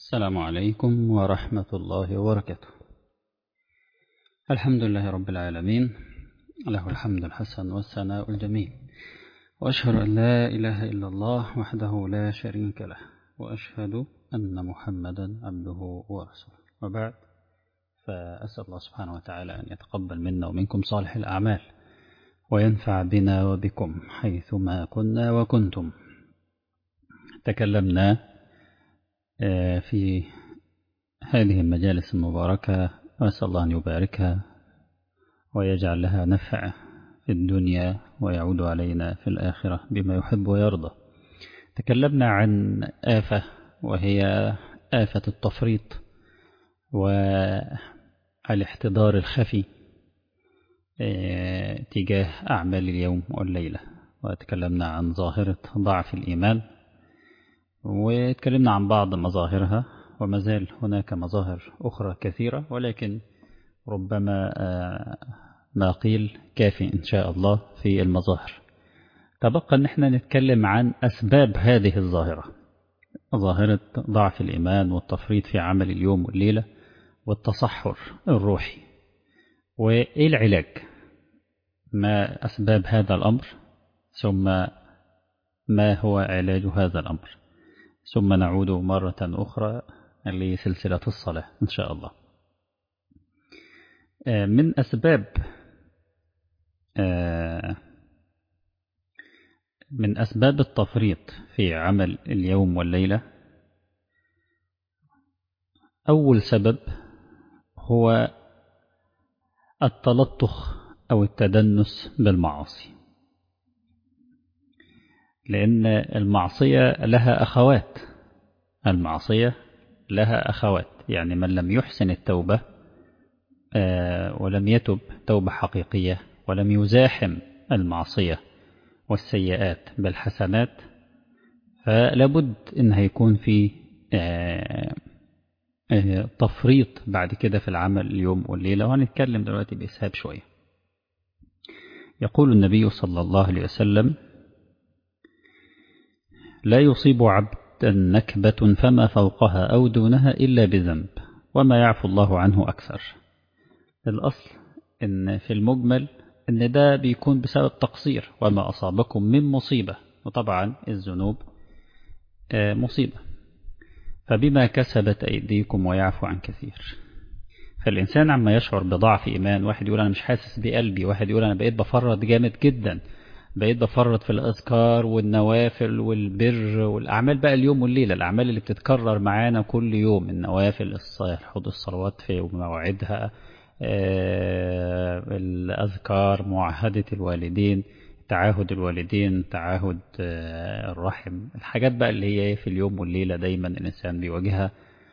السلام عليكم ورحمة الله وبركاته الحمد لله رب العالمين له الحمد الحسن والثناء الجميل وأشهد أن لا إله إلا الله وحده لا شريك له وأشهد أن محمدا عبده ورسوله وبعد فأسأل الله سبحانه وتعالى أن يتقبل منا ومنكم صالح الأعمال وينفع بنا وبكم حيثما كنا وكنتم تكلمنا في هذه المجالس المباركة وأسأل الله أن يباركها ويجعل لها نفع في الدنيا ويعود علينا في الآخرة بما يحب ويرضى تكلمنا عن آفة وهي آفة التفريط والاحتضار الخفي تجاه أعمال اليوم والليلة وتكلمنا عن ظاهرة ضعف الإيمان وتكلمنا عن بعض مظاهرها وما زال هناك مظاهر أخرى كثيرة ولكن ربما ما قيل كافي إن شاء الله في المظاهر تبقى أن احنا نتكلم عن أسباب هذه الظاهرة ظاهرة ضعف الإيمان والتفريط في عمل اليوم والليلة والتصحر الروحي وإيه العلاج ما أسباب هذا الأمر ثم ما هو علاج هذا الأمر ثم نعود مرة أخرى لسلسلة الصلاة إن شاء الله من أسباب من أسباب التفريط في عمل اليوم والليلة أول سبب هو التلطخ أو التدنس بالمعاصي لأن المعصية لها أخوات المعصية لها أخوات يعني من لم يحسن التوبة ولم يتب توبة حقيقية ولم يزاحم المعصية والسيئات بالحسنات فلابد إن هيكون في تفريط بعد كده في العمل اليوم والليلة وهنتكلم دلوقتي بإسهاب شوية يقول النبي صلى الله عليه وسلم لا يصيب عبدا نكبة فما فوقها أو دونها إلا بذنب وما يعفو الله عنه أكثر الأصل إن في المجمل إن ده بيكون بسبب تقصير وما أصابكم من مصيبة وطبعا الذنوب مصيبة فبما كسبت أيديكم ويعفو عن كثير فالإنسان عما يشعر بضعف إيمان واحد يقول أنا مش حاسس بقلبي واحد يقول أنا بقيت بفرط جامد جدا بقيت بفرط في الأذكار والنوافل والبر والأعمال بقى اليوم والليلة الأعمال اللي بتتكرر معانا كل يوم النوافل حوض الصلوات في مواعيدها الأذكار معاهدة الوالدين تعاهد الوالدين تعاهد الرحم الحاجات بقى اللي هي في اليوم والليلة دايما الإنسان بيواجهها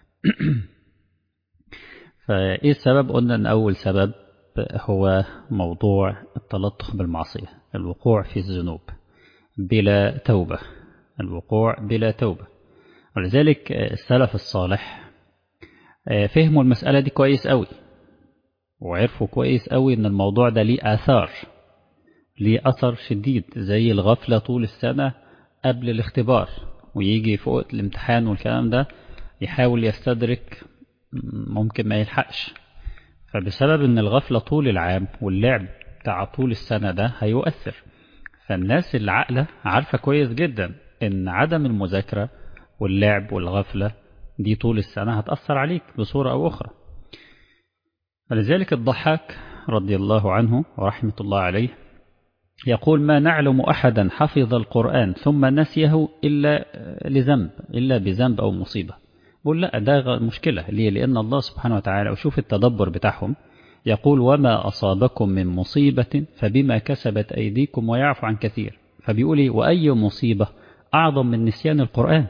فإيه السبب قلنا أن أول سبب هو موضوع التلطخ بالمعصية الوقوع في الذنوب بلا توبة الوقوع بلا توبة ولذلك السلف الصالح فهموا المسألة دي كويس قوي وعرفوا كويس قوي ان الموضوع ده ليه آثار ليه أثر شديد زي الغفلة طول السنة قبل الاختبار ويجي فوق الامتحان والكلام ده يحاول يستدرك ممكن ما يلحقش فبسبب ان الغفلة طول العام واللعب بتاع طول السنة ده هيؤثر فالناس العقلة عارفة كويس جدا ان عدم المذاكرة واللعب والغفلة دي طول السنة هتأثر عليك بصورة أو أخرى فلذلك الضحاك رضي الله عنه ورحمة الله عليه يقول ما نعلم أحدا حفظ القرآن ثم نسيه إلا لذنب إلا بذنب أو مصيبة بقول لا ده مشكلة ليه لأن الله سبحانه وتعالى وشوف التدبر بتاعهم يقول وما أصابكم من مصيبة فبما كسبت أيديكم ويعفو عن كثير فبيقول وأي مصيبة أعظم من نسيان القرآن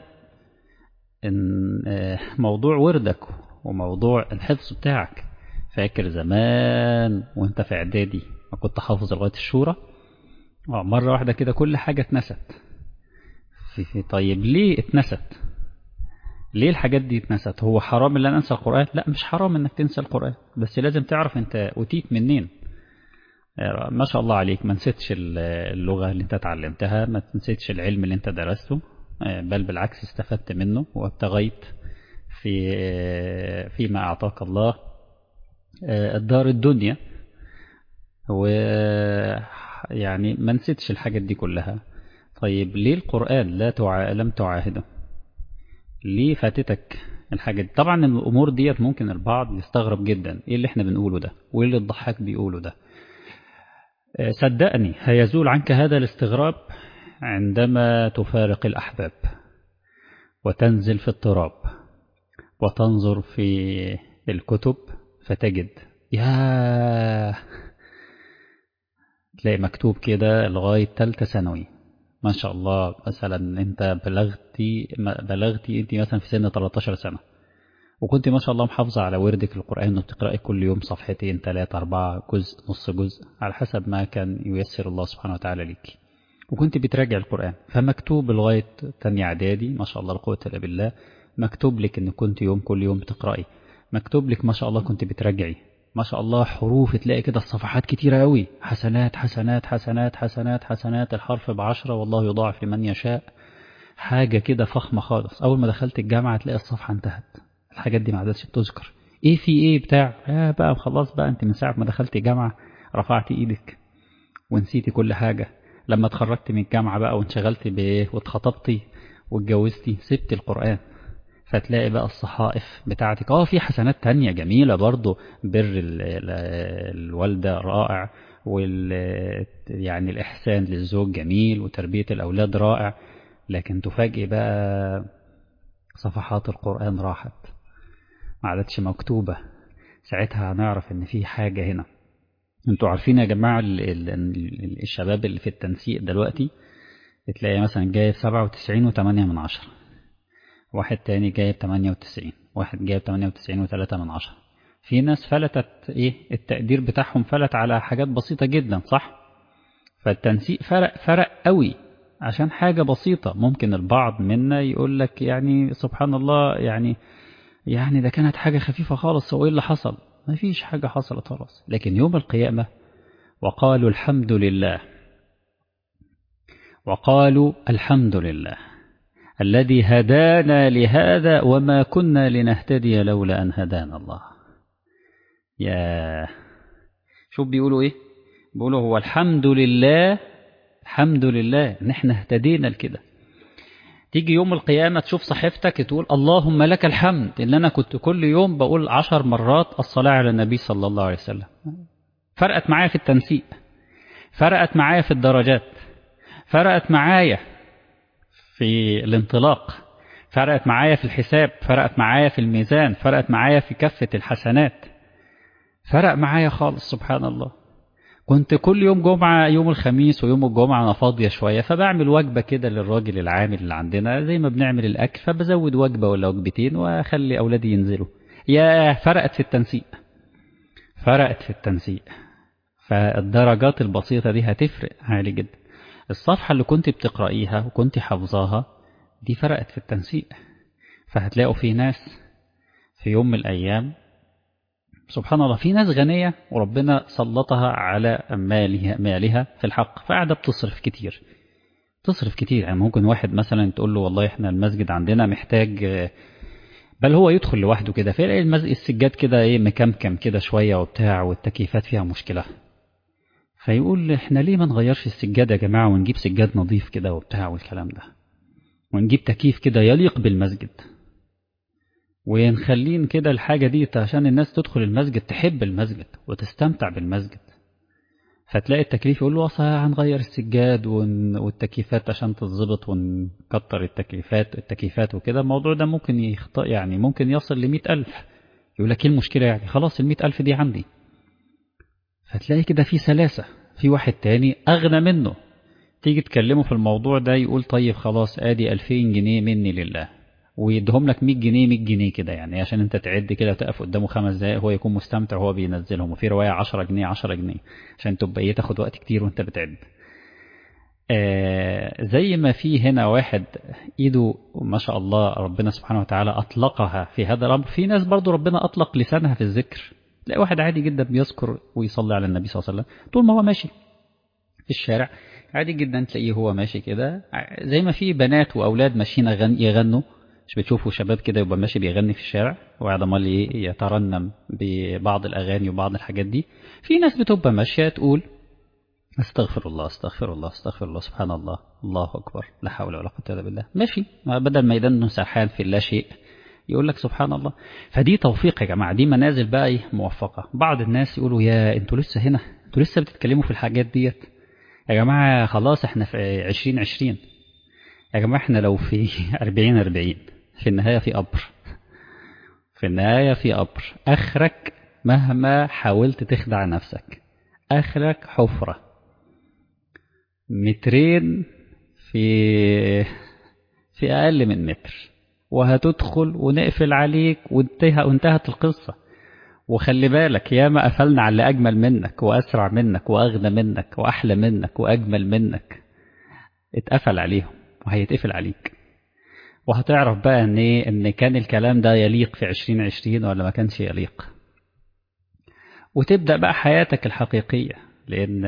إن موضوع وردك وموضوع الحفظ بتاعك فاكر زمان وانت في اعدادي ما كنت حافظ لغايه الشورى مرة واحدة كده كل حاجة اتنست في في طيب ليه اتنست ليه الحاجات دي اتنست هو حرام ان انا انسى القرآن لا مش حرام انك تنسى القرآن بس لازم تعرف انت اوتيت منين ما شاء الله عليك ما نسيتش اللغة اللي انت اتعلمتها ما نسيتش العلم اللي انت درسته بل بالعكس استفدت منه وابتغيت في فيما أعطاك الله الدار الدنيا ويعني ما نسيتش الحاجات دي كلها طيب ليه القرآن لا تع... لم تعاهده ليه فاتتك الحاجة دي طبعا الأمور ديت ممكن البعض يستغرب جدا إيه اللي احنا بنقوله ده وإيه اللي الضحاك بيقوله ده صدقني هيزول عنك هذا الاستغراب عندما تفارق الأحباب وتنزل في التراب وتنظر في الكتب فتجد يا تلاقي مكتوب كده لغاية تالتة ثانوي ما شاء الله مثلا انت بلغتي بلغتي انت مثلا في سن 13 سنة وكنت ما شاء الله محافظة على وردك القرآن وبتقرأي كل يوم صفحتين ثلاثة أربعة جزء نص جزء على حسب ما كان ييسر الله سبحانه وتعالى ليك وكنت بتراجع القرآن فمكتوب لغاية تانية إعدادي ما شاء الله لا قوة إلا بالله مكتوب لك إن كنت يوم كل يوم بتقرأي مكتوب لك ما شاء الله كنت بتراجعي ما شاء الله حروف تلاقي كده الصفحات كتيرة قوي حسنات حسنات حسنات حسنات حسنات الحرف بعشرة والله يضاعف لمن يشاء حاجة كده فخمة خالص أول ما دخلت الجامعة تلاقي الصفحة انتهت الحاجات دي ما عادتش بتذكر ايه في ايه بتاع آه بقى خلاص بقى انت من ساعة ما دخلت الجامعة رفعتي ايدك ونسيتي كل حاجة لما اتخرجت من الجامعة بقى وانشغلت بايه واتخطبتي واتجوزتي سبت القرآن فتلاقي بقى الصحائف بتاعتك اه في حسنات تانية جميلة برضو بر ال ال الوالدة رائع وال يعني الإحسان للزوج جميل وتربية الأولاد رائع لكن تفاجئ بقى صفحات القرآن راحت ما عادتش مكتوبة ساعتها هنعرف ان في حاجة هنا انتوا عارفين يا جماعة ال ال الشباب اللي في التنسيق دلوقتي تلاقي مثلا جايب سبعة وتسعين وتمانية من عشرة واحد تاني جايب 98 واحد جايب 98 وتلاتة من عشرة في ناس فلتت ايه التقدير بتاعهم فلت على حاجات بسيطة جدا صح فالتنسيق فرق فرق قوي عشان حاجة بسيطة ممكن البعض منا يقول لك يعني سبحان الله يعني يعني ده كانت حاجة خفيفة خالص هو ايه اللي حصل ما فيش حاجة حصلت خلاص لكن يوم القيامة وقالوا الحمد لله وقالوا الحمد لله الذي هدانا لهذا وما كنا لنهتدي لولا أن هدانا الله يا شوف بيقولوا إيه بيقولوا هو الحمد لله الحمد لله ان احنا اهتدينا لكده تيجي يوم القيامة تشوف صحيفتك تقول اللهم لك الحمد ان انا كنت كل يوم بقول عشر مرات الصلاة على النبي صلى الله عليه وسلم فرقت معايا في التنسيق فرقت معايا في الدرجات فرقت معايا في الانطلاق فرقت معايا في الحساب فرقت معايا في الميزان فرقت معايا في كفة الحسنات فرق معايا خالص سبحان الله كنت كل يوم جمعة يوم الخميس ويوم الجمعة أنا فاضية شوية فبعمل وجبة كده للراجل العامل اللي عندنا زي ما بنعمل الأكل فبزود وجبة ولا وجبتين وأخلي أولادي ينزلوا يا فرقت في التنسيق فرقت في التنسيق فالدرجات البسيطة دي هتفرق عالي جدا الصفحة اللي كنت بتقرأيها وكنت حافظاها دي فرقت في التنسيق فهتلاقوا في ناس في يوم من الأيام سبحان الله في ناس غنية وربنا سلطها على مالها, مالها في الحق فقاعدة بتصرف كتير تصرف كتير يعني ممكن واحد مثلا تقول له والله احنا المسجد عندنا محتاج بل هو يدخل لوحده كده فيلاقي المسجد السجاد كده ايه مكمكم كده شوية وبتاع والتكييفات فيها مشكلة فيقول احنا ليه ما نغيرش السجاد يا جماعة ونجيب سجاد نظيف كده وبتاع والكلام ده ونجيب تكييف كده يليق بالمسجد ونخلين كده الحاجة دي عشان الناس تدخل المسجد تحب المسجد وتستمتع بالمسجد فتلاقي التكليف يقول له اصل هنغير السجاد والتكييفات عشان تتظبط ونكتر التكييفات التكييفات وكده الموضوع ده ممكن يخطأ يعني ممكن يصل لمئة ألف يقول لك ايه المشكلة يعني خلاص المئة ألف دي عندي فتلاقي كده في سلاسة في واحد تاني أغنى منه تيجي تكلمه في الموضوع ده يقول طيب خلاص ادي 2000 جنيه مني لله ويديهم لك 100 جنيه 100 جنيه كده يعني عشان انت تعد كده وتقف قدامه خمس دقايق هو يكون مستمتع وهو بينزلهم وفي روايه 10 جنيه 10 جنيه عشان تبقى ايه تاخد وقت كتير وانت بتعد آه زي ما في هنا واحد ايده ما شاء الله ربنا سبحانه وتعالى اطلقها في هذا الامر في ناس برضو ربنا اطلق لسانها في الذكر تلاقي واحد عادي جدا بيذكر ويصلي على النبي صلى الله عليه وسلم طول ما هو ماشي في الشارع عادي جدا تلاقيه هو ماشي كده زي ما في بنات واولاد ماشيين يغنوا مش بتشوفوا شباب كده يبقى ماشي بيغني في الشارع وقاعد امال يترنم ببعض الاغاني وبعض الحاجات دي في ناس بتبقى ماشيه تقول استغفر الله استغفر الله استغفر الله سبحان الله الله اكبر لا حول ولا قوه الا بالله ماشي بدل ما يدنه سرحان في لا شيء يقول لك سبحان الله فدي توفيق يا جماعه دي منازل بقى ايه موفقه بعض الناس يقولوا يا انتوا لسه هنا انتوا لسه بتتكلموا في الحاجات ديت يا جماعه خلاص احنا في 2020 يا جماعه احنا لو في 40 40 في النهايه في قبر في النهايه في قبر اخرك مهما حاولت تخدع نفسك اخرك حفره مترين في في اقل من متر وهتدخل ونقفل عليك وانتهى وانتهت القصة وخلي بالك ياما قفلنا على اللي أجمل منك وأسرع منك وأغنى منك وأحلى منك وأجمل منك اتقفل عليهم وهيتقفل عليك وهتعرف بقى ان ايه ان كان الكلام ده يليق في 2020 ولا ما كانش يليق وتبدأ بقى حياتك الحقيقية لأن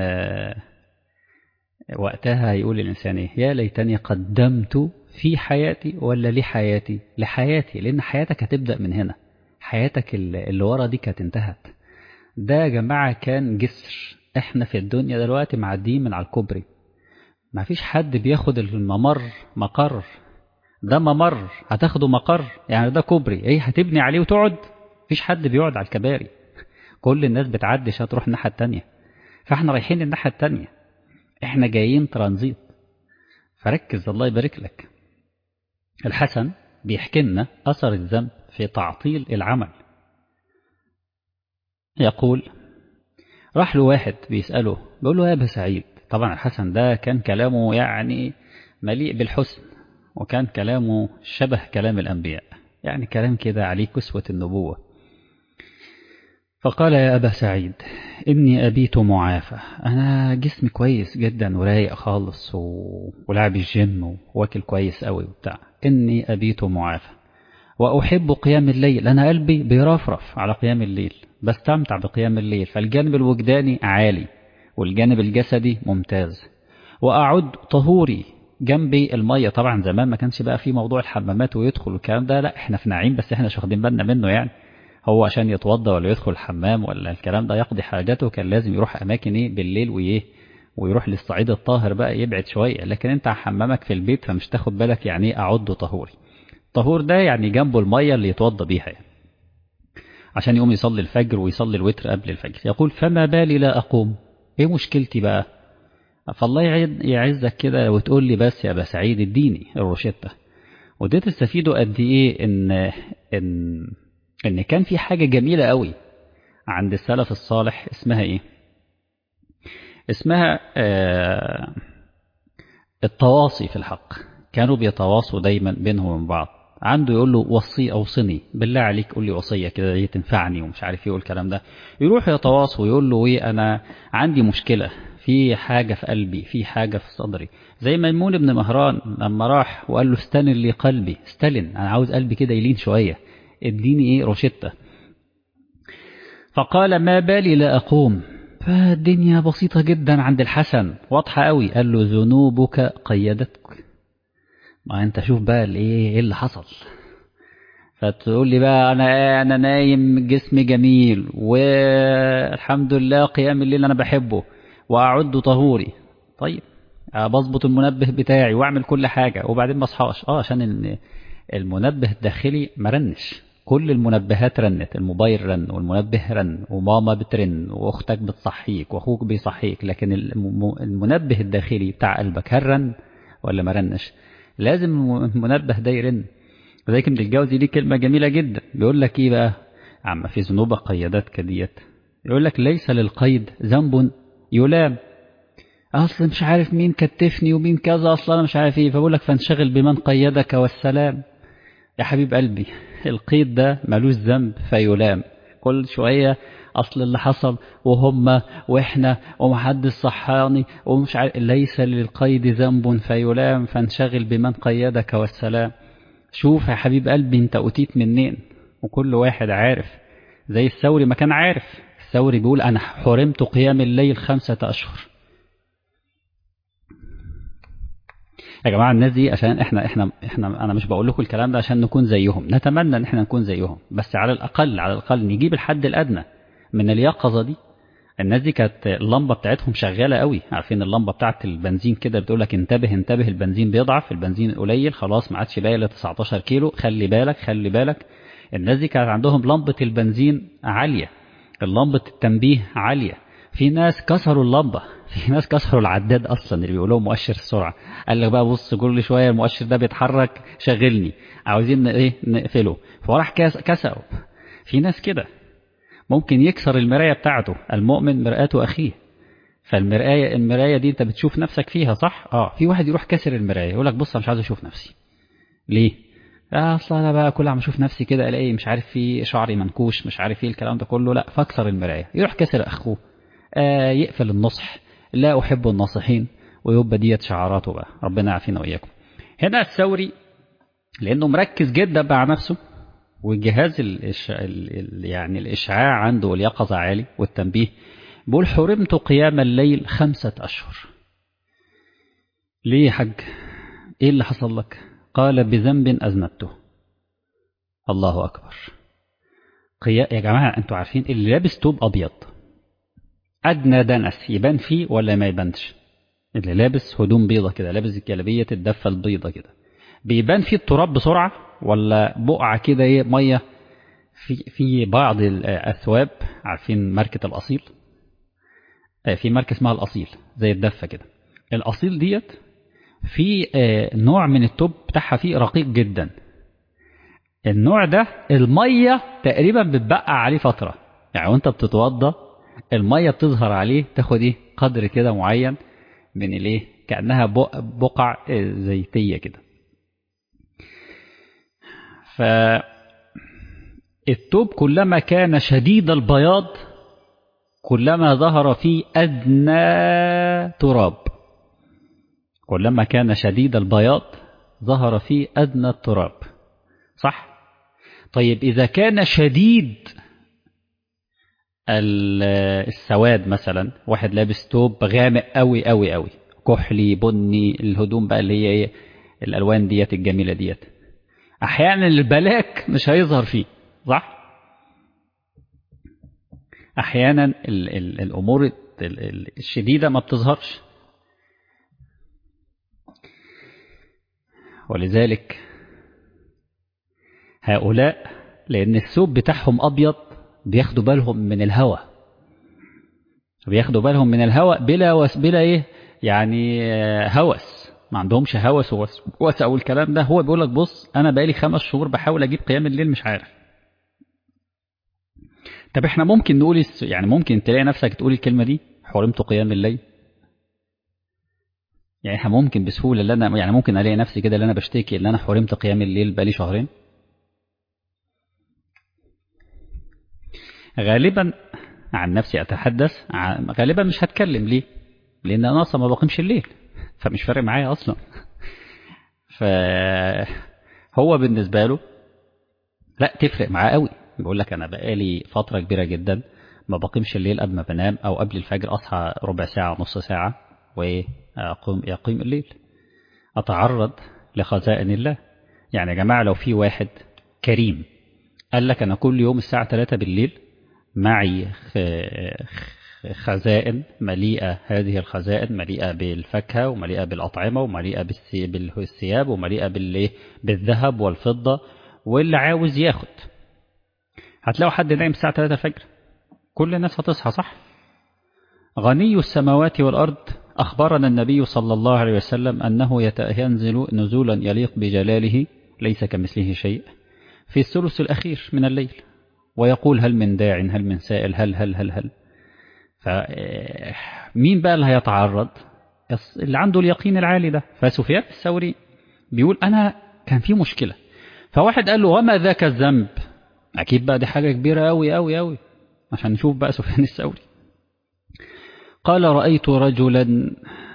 وقتها هيقول الإنسان إيه يا ليتني قدمت في حياتي ولا لحياتي لحياتي لأن حياتك هتبدأ من هنا حياتك اللي ورا دي كانت انتهت ده يا جماعة كان جسر احنا في الدنيا دلوقتي معديين من على الكوبري ما فيش حد بياخد الممر مقر ده ممر هتاخده مقر يعني ده كوبري ايه هتبني عليه وتقعد مفيش حد بيقعد على الكباري كل الناس بتعدي عشان تروح الناحية التانية فاحنا رايحين الناحية التانية احنا جايين ترانزيت فركز الله يبارك لك الحسن بيحكي لنا أثر الذنب في تعطيل العمل يقول راح له واحد بيسأله بيقول له يا أبا سعيد طبعا الحسن ده كان كلامه يعني مليء بالحسن وكان كلامه شبه كلام الأنبياء يعني كلام كده عليه كسوة النبوة فقال يا أبا سعيد إني أبيت معافى أنا جسمي كويس جدا ورايق خالص و... ولعب الجيم واكل كويس قوي وبتاع إني أبيت معافى وأحب قيام الليل أنا قلبي بيرفرف على قيام الليل بستمتع بقيام الليل فالجانب الوجداني عالي والجانب الجسدي ممتاز وأعد طهوري جنبي المية طبعا زمان ما كانش بقى في موضوع الحمامات ويدخل والكلام ده لا احنا في نعيم بس احنا مش واخدين بالنا منه يعني هو عشان يتوضى ولا يدخل الحمام ولا الكلام ده يقضي حاجته كان لازم يروح اماكن ايه بالليل وايه ويروح للصعيد الطاهر بقى يبعد شويه لكن انت حمامك في البيت فمش تاخد بالك يعني ايه اعد طهوري طهور ده يعني جنبه الميه اللي يتوضى بيها يعني. عشان يقوم يصلي الفجر ويصلي الوتر قبل الفجر يقول فما بالي لا اقوم ايه مشكلتي بقى فالله يعزك كده وتقول لي بس يا ابا سعيد اديني الروشته وده تستفيدوا قد ايه ان ان ان كان في حاجه جميله قوي عند السلف الصالح اسمها ايه اسمها آه التواصي في الحق كانوا بيتواصوا دايما بينهم وبين بعض عنده يقول له وصي اوصني بالله عليك قول لي وصيه كده ايه تنفعني ومش عارف ايه الكلام ده يروح يتواصوا ويقول له ايه انا عندي مشكله في حاجه في قلبي في حاجه في صدري زي ميمون بن مهران لما راح وقال له استلن لي قلبي استلن انا عاوز قلبي كده يلين شويه اديني ايه روشته فقال ما بالي لا اقوم فالدنيا بسيطة جدا عند الحسن واضحة قوي قال له ذنوبك قيدتك ما انت شوف بقى الايه ايه اللي حصل فتقول لي بقى انا انا نايم جسمي جميل والحمد لله قيام الليل انا بحبه واعد طهوري طيب بظبط المنبه بتاعي واعمل كل حاجة وبعدين ما اصحاش اه عشان المنبه الداخلي مرنش كل المنبهات رنت الموبايل رن والمنبه رن وماما بترن واختك بتصحيك واخوك بيصحيك لكن المنبه الداخلي بتاع قلبك هل رن ولا ما رنش لازم المنبه ده يرن وذلك ابن الجوزي دي كلمة جميلة جدا بيقول لك ايه بقى عم في ذنوب قيادات ديت يقول لك ليس للقيد ذنب يلام اصل مش عارف مين كتفني ومين كذا اصلا انا مش عارف ايه فبقول لك فانشغل بمن قيدك والسلام يا حبيب قلبي القيد ده ملوش ذنب فيلام كل شوية أصل اللي حصل وهم وإحنا ومحدش صحاني ومش عارف ليس للقيد ذنب فيلام فانشغل بمن قيدك والسلام شوف يا حبيب قلبي انت أتيت منين وكل واحد عارف زي الثوري ما كان عارف الثوري بيقول أنا حرمت قيام الليل خمسة أشهر يا جماعه الناس دي عشان احنا احنا احنا انا مش بقول لكم الكلام ده عشان نكون زيهم نتمنى ان احنا نكون زيهم بس على الاقل على الاقل نجيب الحد الادنى من اليقظه دي الناس دي كانت اللمبه بتاعتهم شغاله قوي عارفين اللمبه بتاعت البنزين كده بتقول لك انتبه انتبه البنزين بيضعف البنزين قليل خلاص ما عادش باقي الا 19 كيلو خلي بالك خلي بالك الناس دي كانت عندهم لمبه البنزين عاليه لمبه التنبيه عاليه في ناس كسروا اللمبه في ناس كسروا العداد اصلا اللي بيقولوا مؤشر السرعه قال لك بقى بص كل شويه المؤشر ده بيتحرك شغلني عاوزين ايه نقفله فراح كسروا في ناس كده ممكن يكسر المرايه بتاعته المؤمن مرآة اخيه فالمرايه المرايه دي انت بتشوف نفسك فيها صح اه في واحد يروح كسر المرايه يقول لك بص انا مش عايز اشوف نفسي ليه آه اصلا انا بقى كل عم اشوف نفسي كده الاقي مش عارف في شعري منكوش مش عارف ايه الكلام ده كله لا فاكسر المرايه يروح كسر اخوه آه يقفل النصح لا احب الناصحين ويبقى ديت شعاراته بقى ربنا يعافينا واياكم هنا الثوري لانه مركز جدا مع نفسه والجهاز الإش... ال... يعني الإشعاع عنده واليقظة عالي والتنبيه بيقول حرمت قيام الليل خمسة أشهر ليه يا حاج إيه اللي حصل لك قال بذنب أذنبته الله أكبر قيا... يا جماعة أنتوا عارفين اللي لابس توب أبيض أدنى دنس يبان فيه ولا ما يبانش اللي لابس هدوم بيضة كده لابس الجلابية الدفة البيضة كده بيبان فيه التراب بسرعة ولا بقعة كده ايه مية في في بعض الأثواب عارفين ماركة الأصيل في ماركة اسمها الأصيل زي الدفة كده الأصيل ديت في نوع من التوب بتاعها فيه رقيق جدا النوع ده المية تقريبا بتبقى عليه فترة يعني وانت بتتوضى المية بتظهر عليه تاخد ايه قدر كده معين من الايه كأنها بقع زيتية كده فالثوب كلما كان شديد البياض كلما ظهر فيه أدنى تراب كلما كان شديد البياض ظهر فيه أدنى التراب صح؟ طيب إذا كان شديد السواد مثلا واحد لابس توب غامق قوي قوي قوي كحلي بني الهدوم بقى اللي هي ايه الالوان ديت الجميله ديت احيانا البلاك مش هيظهر فيه صح احيانا ال ال الامور ال الشديده ما بتظهرش ولذلك هؤلاء لان الثوب بتاعهم ابيض بياخدوا بالهم من الهوى بياخدوا بالهم من الهوى بلا وس بلا ايه يعني هوس ما عندهمش هوس ووسع والكلام ده هو بيقول لك بص انا بقالي خمس شهور بحاول اجيب قيام الليل مش عارف طب احنا ممكن نقول يعني ممكن تلاقي نفسك تقول الكلمه دي حرمت قيام الليل يعني احنا ممكن بسهوله اللي انا يعني ممكن الاقي نفسي كده اللي انا بشتكي ان انا حرمت قيام الليل بقالي شهرين غالبا عن نفسي اتحدث غالبا مش هتكلم ليه لان انا اصلا ما بقيمش الليل فمش فارق معايا اصلا فهو بالنسبه له لا تفرق معاه قوي بيقول لك انا بقالي فتره كبيره جدا ما بقيمش الليل قبل ما بنام او قبل الفجر اصحى ربع ساعه نص ساعه واقوم يقيم الليل اتعرض لخزائن الله يعني يا جماعه لو في واحد كريم قال لك انا كل يوم الساعه 3 بالليل معي خزائن مليئة هذه الخزائن مليئة بالفاكهة ومليئة بالأطعمة ومليئة بالثياب ومليئة بالذهب والفضة واللي عاوز ياخد هتلاقوا حد نايم الساعة 3 الفجر كل الناس هتصحى صح غني السماوات والأرض أخبرنا النبي صلى الله عليه وسلم أنه ينزل نزولا يليق بجلاله ليس كمثله شيء في الثلث الأخير من الليل ويقول هل من داع هل من سائل هل هل هل هل فمين بقى اللي هيتعرض اللي عنده اليقين العالي ده فسفيان الثوري بيقول أنا كان في مشكلة فواحد قال له وما ذاك الذنب أكيد بقى دي حاجة كبيرة أوي أوي أوي عشان نشوف بقى سفيان الثوري قال رأيت رجلا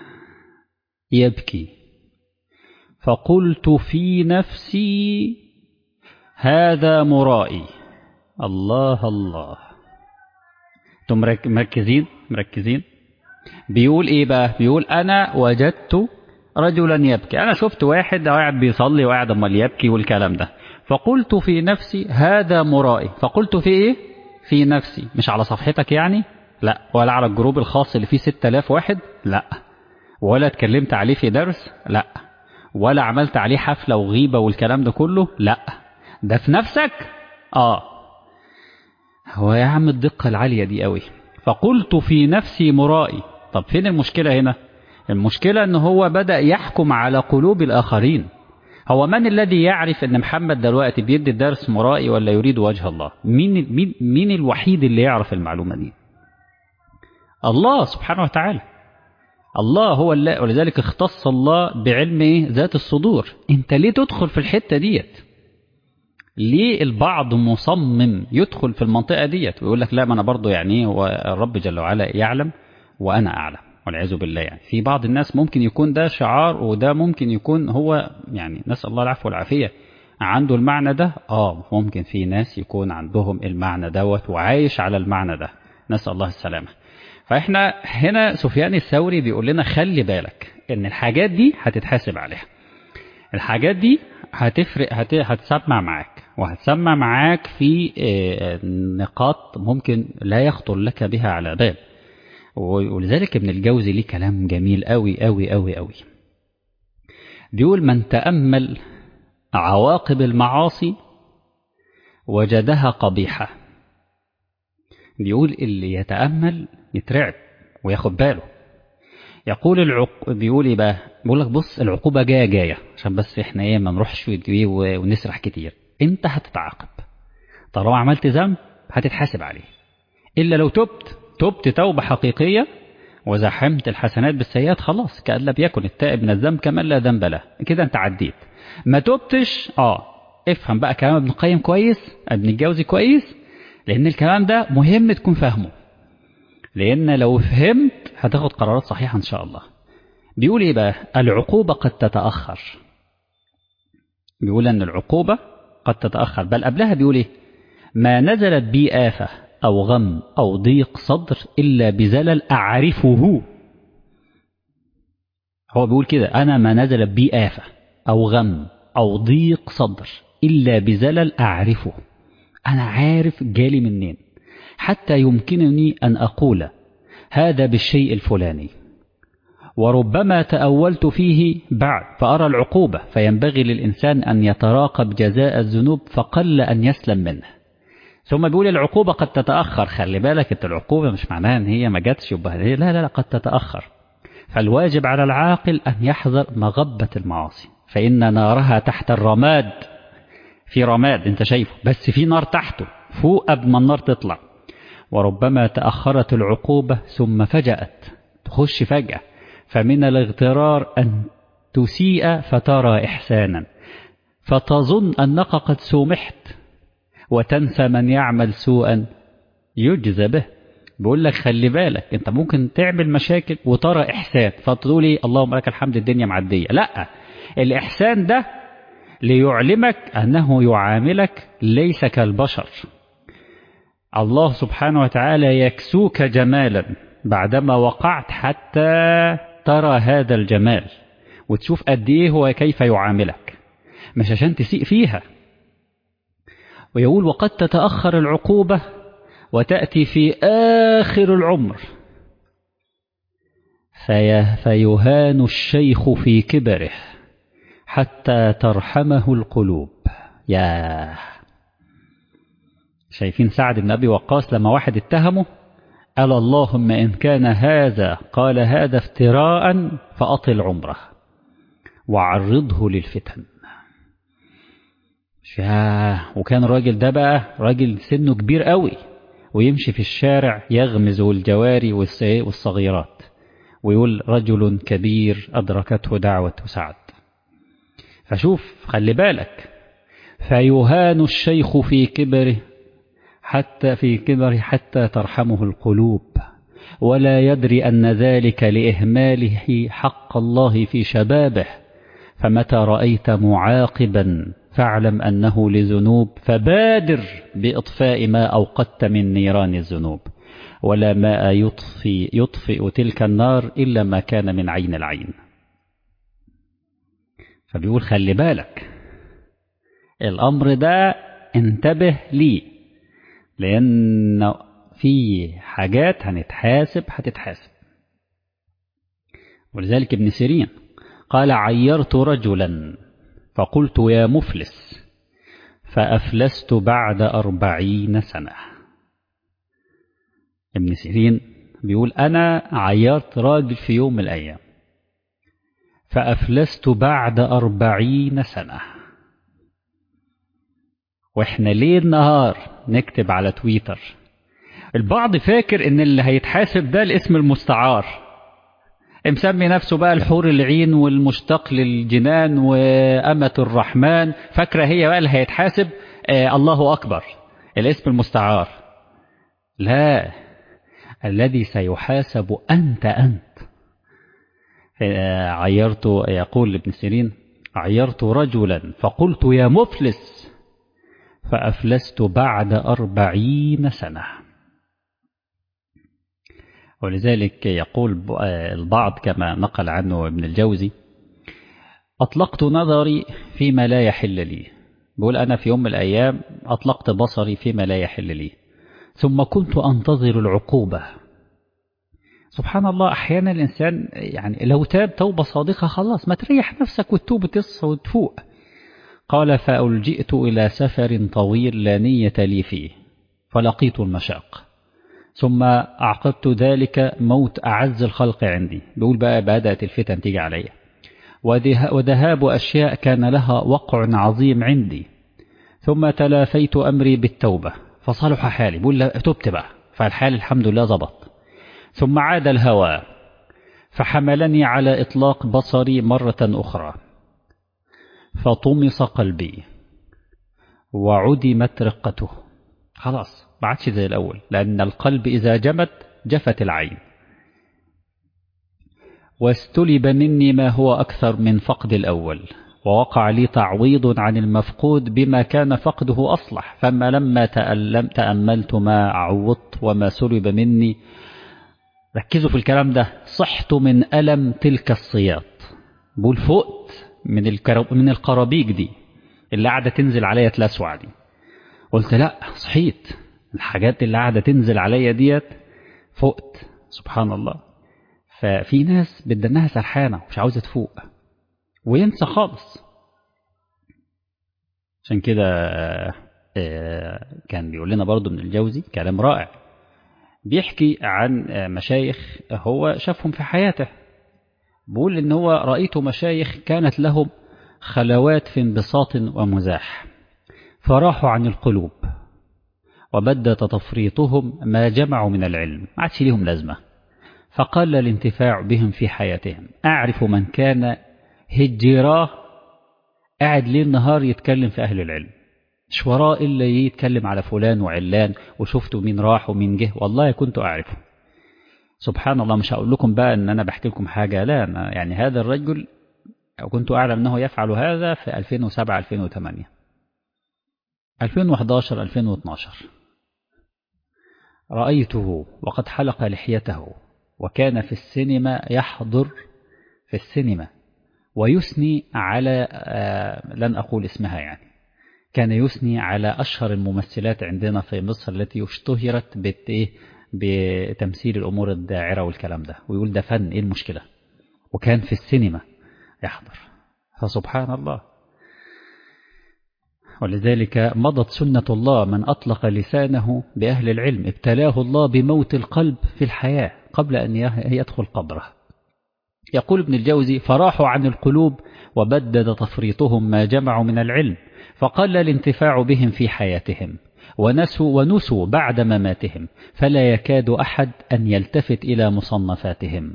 يبكي فقلت في نفسي هذا مرائي الله الله انتم مركزين مركزين بيقول ايه بقى بيقول انا وجدت رجلا يبكي أنا شفت واحد قاعد بيصلي وقاعد أمال يبكي والكلام ده فقلت في نفسي هذا مرائي فقلت في إيه في نفسي مش على صفحتك يعني لا ولا على الجروب الخاص اللي فيه 6000 واحد لا ولا اتكلمت عليه في درس لا ولا عملت عليه حفلة وغيبة والكلام ده كله لا ده في نفسك اه هو يا عم الدقة العالية دي قوي فقلت في نفسي مرائي طب فين المشكلة هنا المشكلة ان هو بدأ يحكم على قلوب الآخرين هو من الذي يعرف ان محمد دلوقتي بيدي الدرس مرائي ولا يريد وجه الله مين, مين, مين الوحيد اللي يعرف المعلومة دي الله سبحانه وتعالى الله هو اللي ولذلك اختص الله بعلم ذات الصدور انت ليه تدخل في الحتة ديت ليه البعض مصمم يدخل في المنطقة ديت ويقول لك لا ما انا برضه يعني هو الرب جل وعلا يعلم وانا اعلم والعياذ بالله يعني في بعض الناس ممكن يكون ده شعار وده ممكن يكون هو يعني نسأل الله العفو والعافية عنده المعنى ده اه ممكن في ناس يكون عندهم المعنى دوت وعايش على المعنى ده نسأل الله السلامة فاحنا هنا سفيان الثوري بيقول لنا خلي بالك ان الحاجات دي هتتحاسب عليها الحاجات دي هتفرق هت... هتسمع معاك وهتسمع معاك في نقاط ممكن لا يخطر لك بها على بال ولذلك ابن الجوزي ليه كلام جميل قوي قوي قوي قوي بيقول من تأمل عواقب المعاصي وجدها قبيحة بيقول اللي يتأمل يترعب وياخد باله يقول العق... بيقول ايه بقى بيقول لك بص العقوبة جاية جاية عشان بس احنا ايه ما نروحش ونسرح كتير انت هتتعاقب طالما عملت ذنب هتتحاسب عليه الا لو تبت تبت توبة حقيقية وزحمت الحسنات بالسيئات خلاص كأن لم يكن التائب من الذنب كمان لا ذنب له كده انت عديت ما تبتش اه افهم بقى كلام ابن القيم كويس ابن الجوزي كويس لان الكلام ده مهم تكون فاهمه لان لو فهمت هتاخد قرارات صحيحة ان شاء الله بيقول ايه بقى العقوبة قد تتأخر بيقول ان العقوبة قد تتأخر بل قبلها بيقول ايه ما نزلت بي آفة أو غم أو ضيق صدر إلا بزلل أعرفه هو بيقول كده أنا ما نزل بي آفة أو غم أو ضيق صدر إلا بزلل أعرفه أنا عارف جالي منين حتى يمكنني أن أقول هذا بالشيء الفلاني وربما تأولت فيه بعد فأرى العقوبة فينبغي للإنسان أن يتراقب جزاء الذنوب فقل أن يسلم منه ثم بيقول العقوبة قد تتأخر خلي بالك انت العقوبة مش معناها ان هي ما جاتش يبقى لا لا لا قد تتأخر فالواجب على العاقل أن يحذر مغبة المعاصي فإن نارها تحت الرماد في رماد انت شايفه بس في نار تحته فوق قبل ما النار تطلع وربما تأخرت العقوبة ثم فجأت تخش فجأة فمن الاغترار أن تسيء فترى إحسانا فتظن أنك قد سومحت وتنسى من يعمل سوءا يجزى به بقول لك خلي بالك انت ممكن تعمل مشاكل وترى احسان فتقول ايه اللهم لك الحمد الدنيا معديه لا الاحسان ده ليعلمك انه يعاملك ليس كالبشر الله سبحانه وتعالى يكسوك جمالا بعدما وقعت حتى ترى هذا الجمال وتشوف قد ايه هو كيف يعاملك مش عشان تسيء فيها ويقول وقد تتأخر العقوبة وتأتي في آخر العمر في فيهان الشيخ في كبره حتى ترحمه القلوب يا شايفين سعد بن أبي وقاص لما واحد اتهمه قال اللهم إن كان هذا قال هذا افتراء فأطل عمره وعرضه للفتن وكان الراجل ده بقى راجل سنه كبير قوي ويمشي في الشارع يغمز الجواري والصغيرات ويقول رجل كبير أدركته دعوة سعد فشوف خلي بالك فيهان الشيخ في كبره حتى في كبره حتى ترحمه القلوب ولا يدري أن ذلك لإهماله حق الله في شبابه فمتى رأيت معاقبا فاعلم أنه لذنوب فبادر بإطفاء ما أوقدت من نيران الذنوب ولا ماء يطفي, يطفئ تلك النار إلا ما كان من عين العين فبيقول خلي بالك الأمر ده انتبه ليه لأن في حاجات هنتحاسب هتتحاسب ولذلك ابن سيرين قال عيرت رجلا فقلت يا مفلس فأفلست بعد أربعين سنة ابن سيرين بيقول أنا عيرت راجل في يوم من الأيام فأفلست بعد أربعين سنة وإحنا ليل نهار نكتب على تويتر البعض فاكر إن اللي هيتحاسب ده الاسم المستعار مسمي نفسه بقى الحور العين والمشتق للجنان وأمة الرحمن فاكرة هي بقى اللي هيتحاسب آه الله أكبر الاسم المستعار لا الذي سيحاسب أنت أنت آه عيرت يقول ابن سيرين عيرت رجلا فقلت يا مفلس فأفلست بعد أربعين سنة ولذلك يقول البعض كما نقل عنه ابن الجوزي أطلقت نظري فيما لا يحل لي بقول أنا في يوم من الأيام أطلقت بصري فيما لا يحل لي ثم كنت أنتظر العقوبة سبحان الله أحيانا الإنسان يعني لو تاب توبة صادقة خلاص ما تريح نفسك وتتوب تصحى وتفوق قال فألجئت إلى سفر طويل لا نية لي فيه فلقيت المشاق ثم أعقبت ذلك موت أعز الخلق عندي بيقول بقى بدأت الفتن تيجي عليا وذهاب أشياء كان لها وقع عظيم عندي ثم تلافيت أمري بالتوبة فصلح حالي بقول تبت بقى فالحال الحمد لله ضبط ثم عاد الهوى فحملني على إطلاق بصري مرة أخرى فطمس قلبي وعدمت رقته خلاص ما عادش زي الأول لأن القلب إذا جمت جفت العين واستلب مني ما هو أكثر من فقد الأول ووقع لي تعويض عن المفقود بما كان فقده أصلح فما لما تألم تأملت ما عوضت وما سلب مني ركزوا في الكلام ده صحت من ألم تلك الصياط بقول فقت من من القرابيج دي اللي قاعدة تنزل عليا تلسوع دي قلت لا صحيت الحاجات اللي قاعدة تنزل عليا ديت فقت سبحان الله ففي ناس بدنها سرحانة مش عاوزة تفوق وينسى خالص عشان كده كان بيقول لنا برضو من الجوزي كلام رائع بيحكي عن مشايخ هو شافهم في حياته بيقول ان هو رأيت مشايخ كانت لهم خلوات في انبساط ومزاح فراحوا عن القلوب وبدا تفريطهم ما جمعوا من العلم ما عادش ليهم لازمة فقل الانتفاع بهم في حياتهم أعرف من كان هجراه قاعد ليل نهار يتكلم في أهل العلم مش وراه إلا يتكلم على فلان وعلان وشفتوا مين راح ومين جه والله كنت أعرفه سبحان الله مش هقول لكم بقى ان انا بحكي لكم حاجة لا أنا يعني هذا الرجل كنت أعلم أنه يفعل هذا في 2007 2008 2011 2012 رأيته وقد حلق لحيته وكان في السينما يحضر في السينما ويثني على لن أقول اسمها يعني كان يثني على أشهر الممثلات عندنا في مصر التي اشتهرت بتمثيل الأمور الداعرة والكلام ده ويقول ده فن إيه المشكلة وكان في السينما يحضر فسبحان الله ولذلك مضت سنة الله من أطلق لسانه بأهل العلم ابتلاه الله بموت القلب في الحياة قبل أن يدخل قبره يقول ابن الجوزي فراحوا عن القلوب وبدد تفريطهم ما جمعوا من العلم فقل الانتفاع بهم في حياتهم ونسوا ونسوا بعد مماتهم فلا يكاد أحد أن يلتفت إلى مصنفاتهم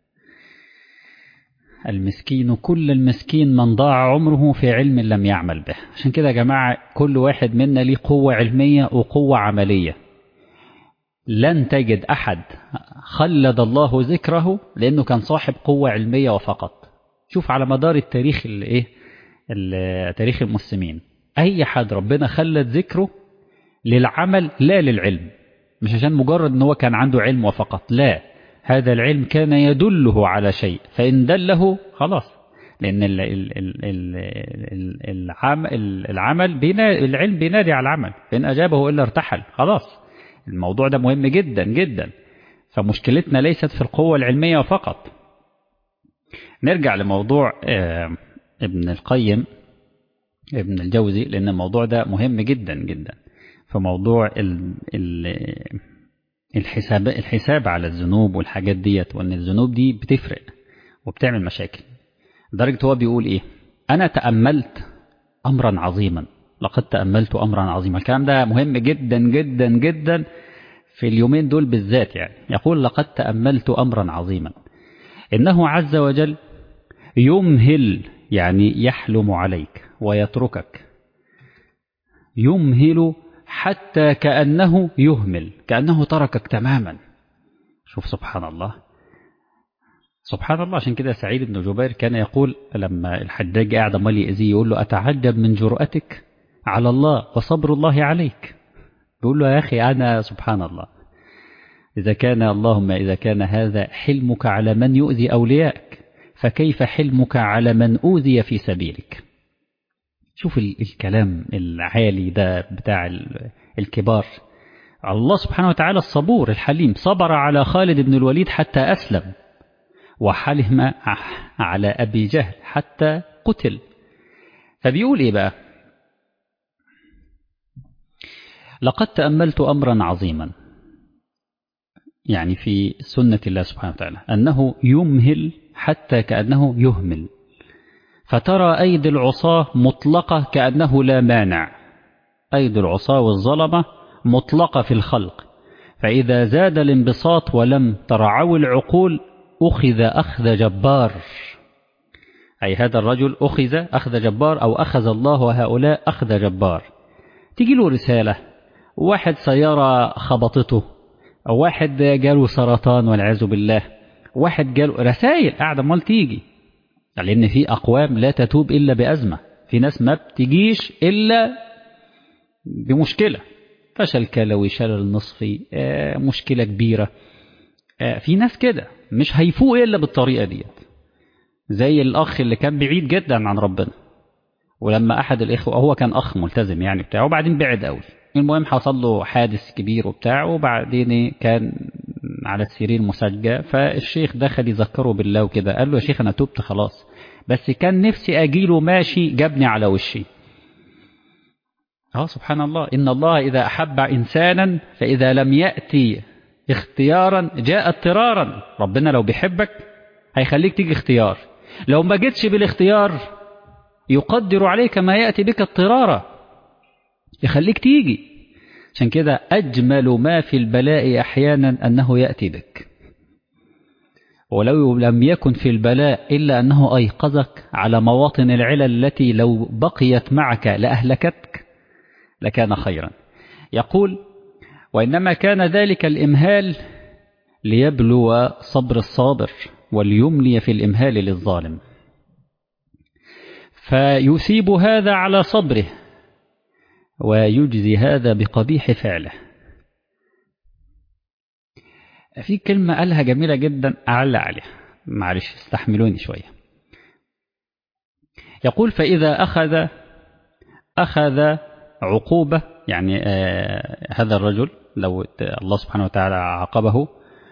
المسكين كل المسكين من ضاع عمره في علم لم يعمل به عشان كده يا جماعة كل واحد منا ليه قوة علمية وقوة عملية لن تجد أحد خلد الله ذكره لأنه كان صاحب قوة علمية وفقط شوف على مدار التاريخ الايه تاريخ المسلمين أي حد ربنا خلد ذكره للعمل لا للعلم مش عشان مجرد ان هو كان عنده علم وفقط لا هذا العلم كان يدله على شيء فإن دله خلاص لأن ال ال ال ال ال العمل, العمل بينا العلم بينادي على العمل فإن أجابه إلا ارتحل خلاص الموضوع ده مهم جدا جدا فمشكلتنا ليست في القوة العلمية فقط نرجع لموضوع ابن القيم ابن الجوزي لأن الموضوع ده مهم جدا جدا فموضوع ال ال الحساب الحساب على الذنوب والحاجات ديت وان الذنوب دي بتفرق وبتعمل مشاكل لدرجة هو بيقول ايه انا تأملت امرا عظيما لقد تأملت امرا عظيما الكلام ده مهم جدا جدا جدا في اليومين دول بالذات يعني يقول لقد تأملت امرا عظيما انه عز وجل يمهل يعني يحلم عليك ويتركك يمهل حتى كأنه يهمل كأنه تركك تماما شوف سبحان الله سبحان الله عشان كده سعيد بن جبير كان يقول لما الحجاج قاعد امال يأذيه يقول له أتعجب من جرأتك على الله وصبر الله عليك بيقول له يا أخي أنا سبحان الله إذا كان اللهم إذا كان هذا حلمك على من يؤذي أوليائك فكيف حلمك على من أوذي في سبيلك شوف الكلام العالي ده بتاع الكبار الله سبحانه وتعالى الصبور الحليم صبر على خالد بن الوليد حتى أسلم وحلم على أبي جهل حتى قتل فبيقول إيه بقى لقد تأملت أمرا عظيما يعني في سنة الله سبحانه وتعالى أنه يمهل حتى كأنه يهمل فترى أيدي العصاة مطلقة كأنه لا مانع أيدي العصاة والظلمة مطلقة في الخلق فإذا زاد الانبساط ولم ترعوا العقول أخذ أخذ جبار أي هذا الرجل أخذ أخذ جبار أو أخذ الله هؤلاء أخذ جبار تيجي له رسالة واحد سيارة خبطته أو واحد جاله سرطان والعياذ بالله واحد جاله رسائل قاعدة مال تيجي لأن في أقوام لا تتوب إلا بأزمة في ناس ما بتجيش إلا بمشكلة فشل كلوي شلل نصفي آه مشكلة كبيرة آه في ناس كده مش هيفوق إلا بالطريقة ديت زي الأخ اللي كان بعيد جدا عن ربنا ولما أحد الإخوة هو كان أخ ملتزم يعني بتاعه وبعدين بعد قوي المهم حصل له حادث كبير وبتاع وبعدين كان على السرير مسجى فالشيخ دخل يذكره بالله وكده قال له يا شيخ أنا تبت خلاص بس كان نفسي أجيله ماشي جابني على وشي اه سبحان الله إن الله إذا أحب إنسانا فإذا لم يأتي اختيارا جاء اضطرارا ربنا لو بيحبك هيخليك تيجي اختيار لو ما جيتش بالاختيار يقدر عليك ما يأتي بك اضطرارا يخليك تيجي عشان كده أجمل ما في البلاء أحيانا أنه يأتي بك ولو لم يكن في البلاء إلا أنه أيقظك على مواطن العلل التي لو بقيت معك لأهلكتك لكان خيرا يقول وإنما كان ذلك الإمهال ليبلو صبر الصابر وليملي في الإمهال للظالم فيثيب هذا على صبره ويجزي هذا بقبيح فعله في كلمة قالها جميلة جدا أعلى عليها معلش استحملوني شوية يقول فإذا أخذ أخذ عقوبة يعني آه هذا الرجل لو الله سبحانه وتعالى عاقبه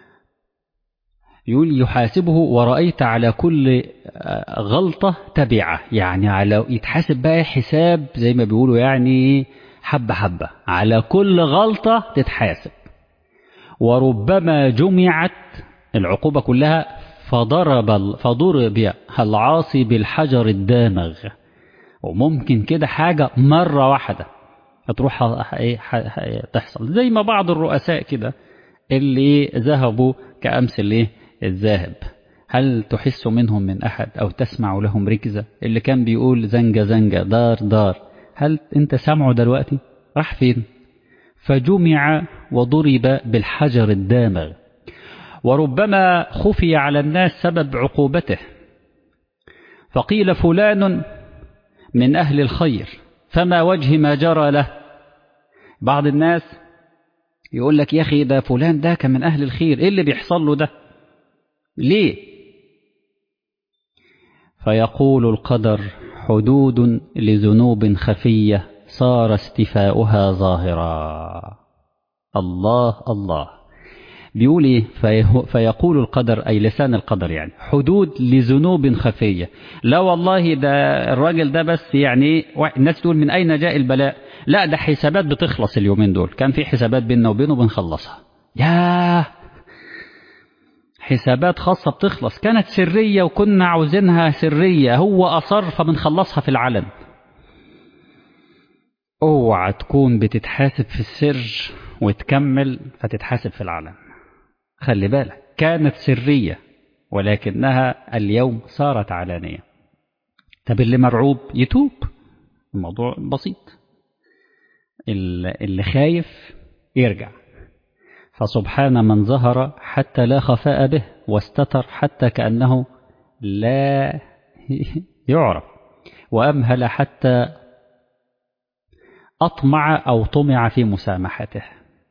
يقول يحاسبه ورأيت على كل غلطة تبعة يعني على يتحاسب بقى حساب زي ما بيقولوا يعني حبة حبة على كل غلطة تتحاسب وربما جمعت العقوبة كلها فضرب فضرب العاصي بالحجر الدامغ وممكن كده حاجة مرة واحدة هتروح تحصل زي ما بعض الرؤساء كده اللي ذهبوا كأمس الايه الذاهب هل تحس منهم من أحد أو تسمع لهم ركزة اللي كان بيقول زنجة زنجة دار دار هل أنت سامعه دلوقتي راح فين فجمع وضرب بالحجر الدامغ وربما خفي على الناس سبب عقوبته فقيل فلان من أهل الخير فما وجه ما جرى له بعض الناس يقول لك يا أخي ده فلان ده كان من أهل الخير إيه اللي بيحصل له ده ليه فيقول القدر حدود لذنوب خفية صار استفاؤها ظاهرا الله الله بيقول ايه في فيقول القدر اي لسان القدر يعني حدود لذنوب خفيه لا والله ده الراجل ده بس يعني الناس تقول من اين جاء البلاء لا ده حسابات بتخلص اليومين دول كان في حسابات بيننا وبينه بنخلصها ياه حسابات خاصة بتخلص كانت سرية وكنا عاوزينها سرية هو أصر فبنخلصها في العلن اوعى تكون بتتحاسب في السر وتكمل فتتحاسب في العلن خلي بالك كانت سرية ولكنها اليوم صارت علانية طب اللي مرعوب يتوب الموضوع بسيط اللي خايف يرجع فسبحان من ظهر حتى لا خفاء به واستتر حتى كأنه لا يعرف وأمهل حتى أطمع أو طمع في مسامحته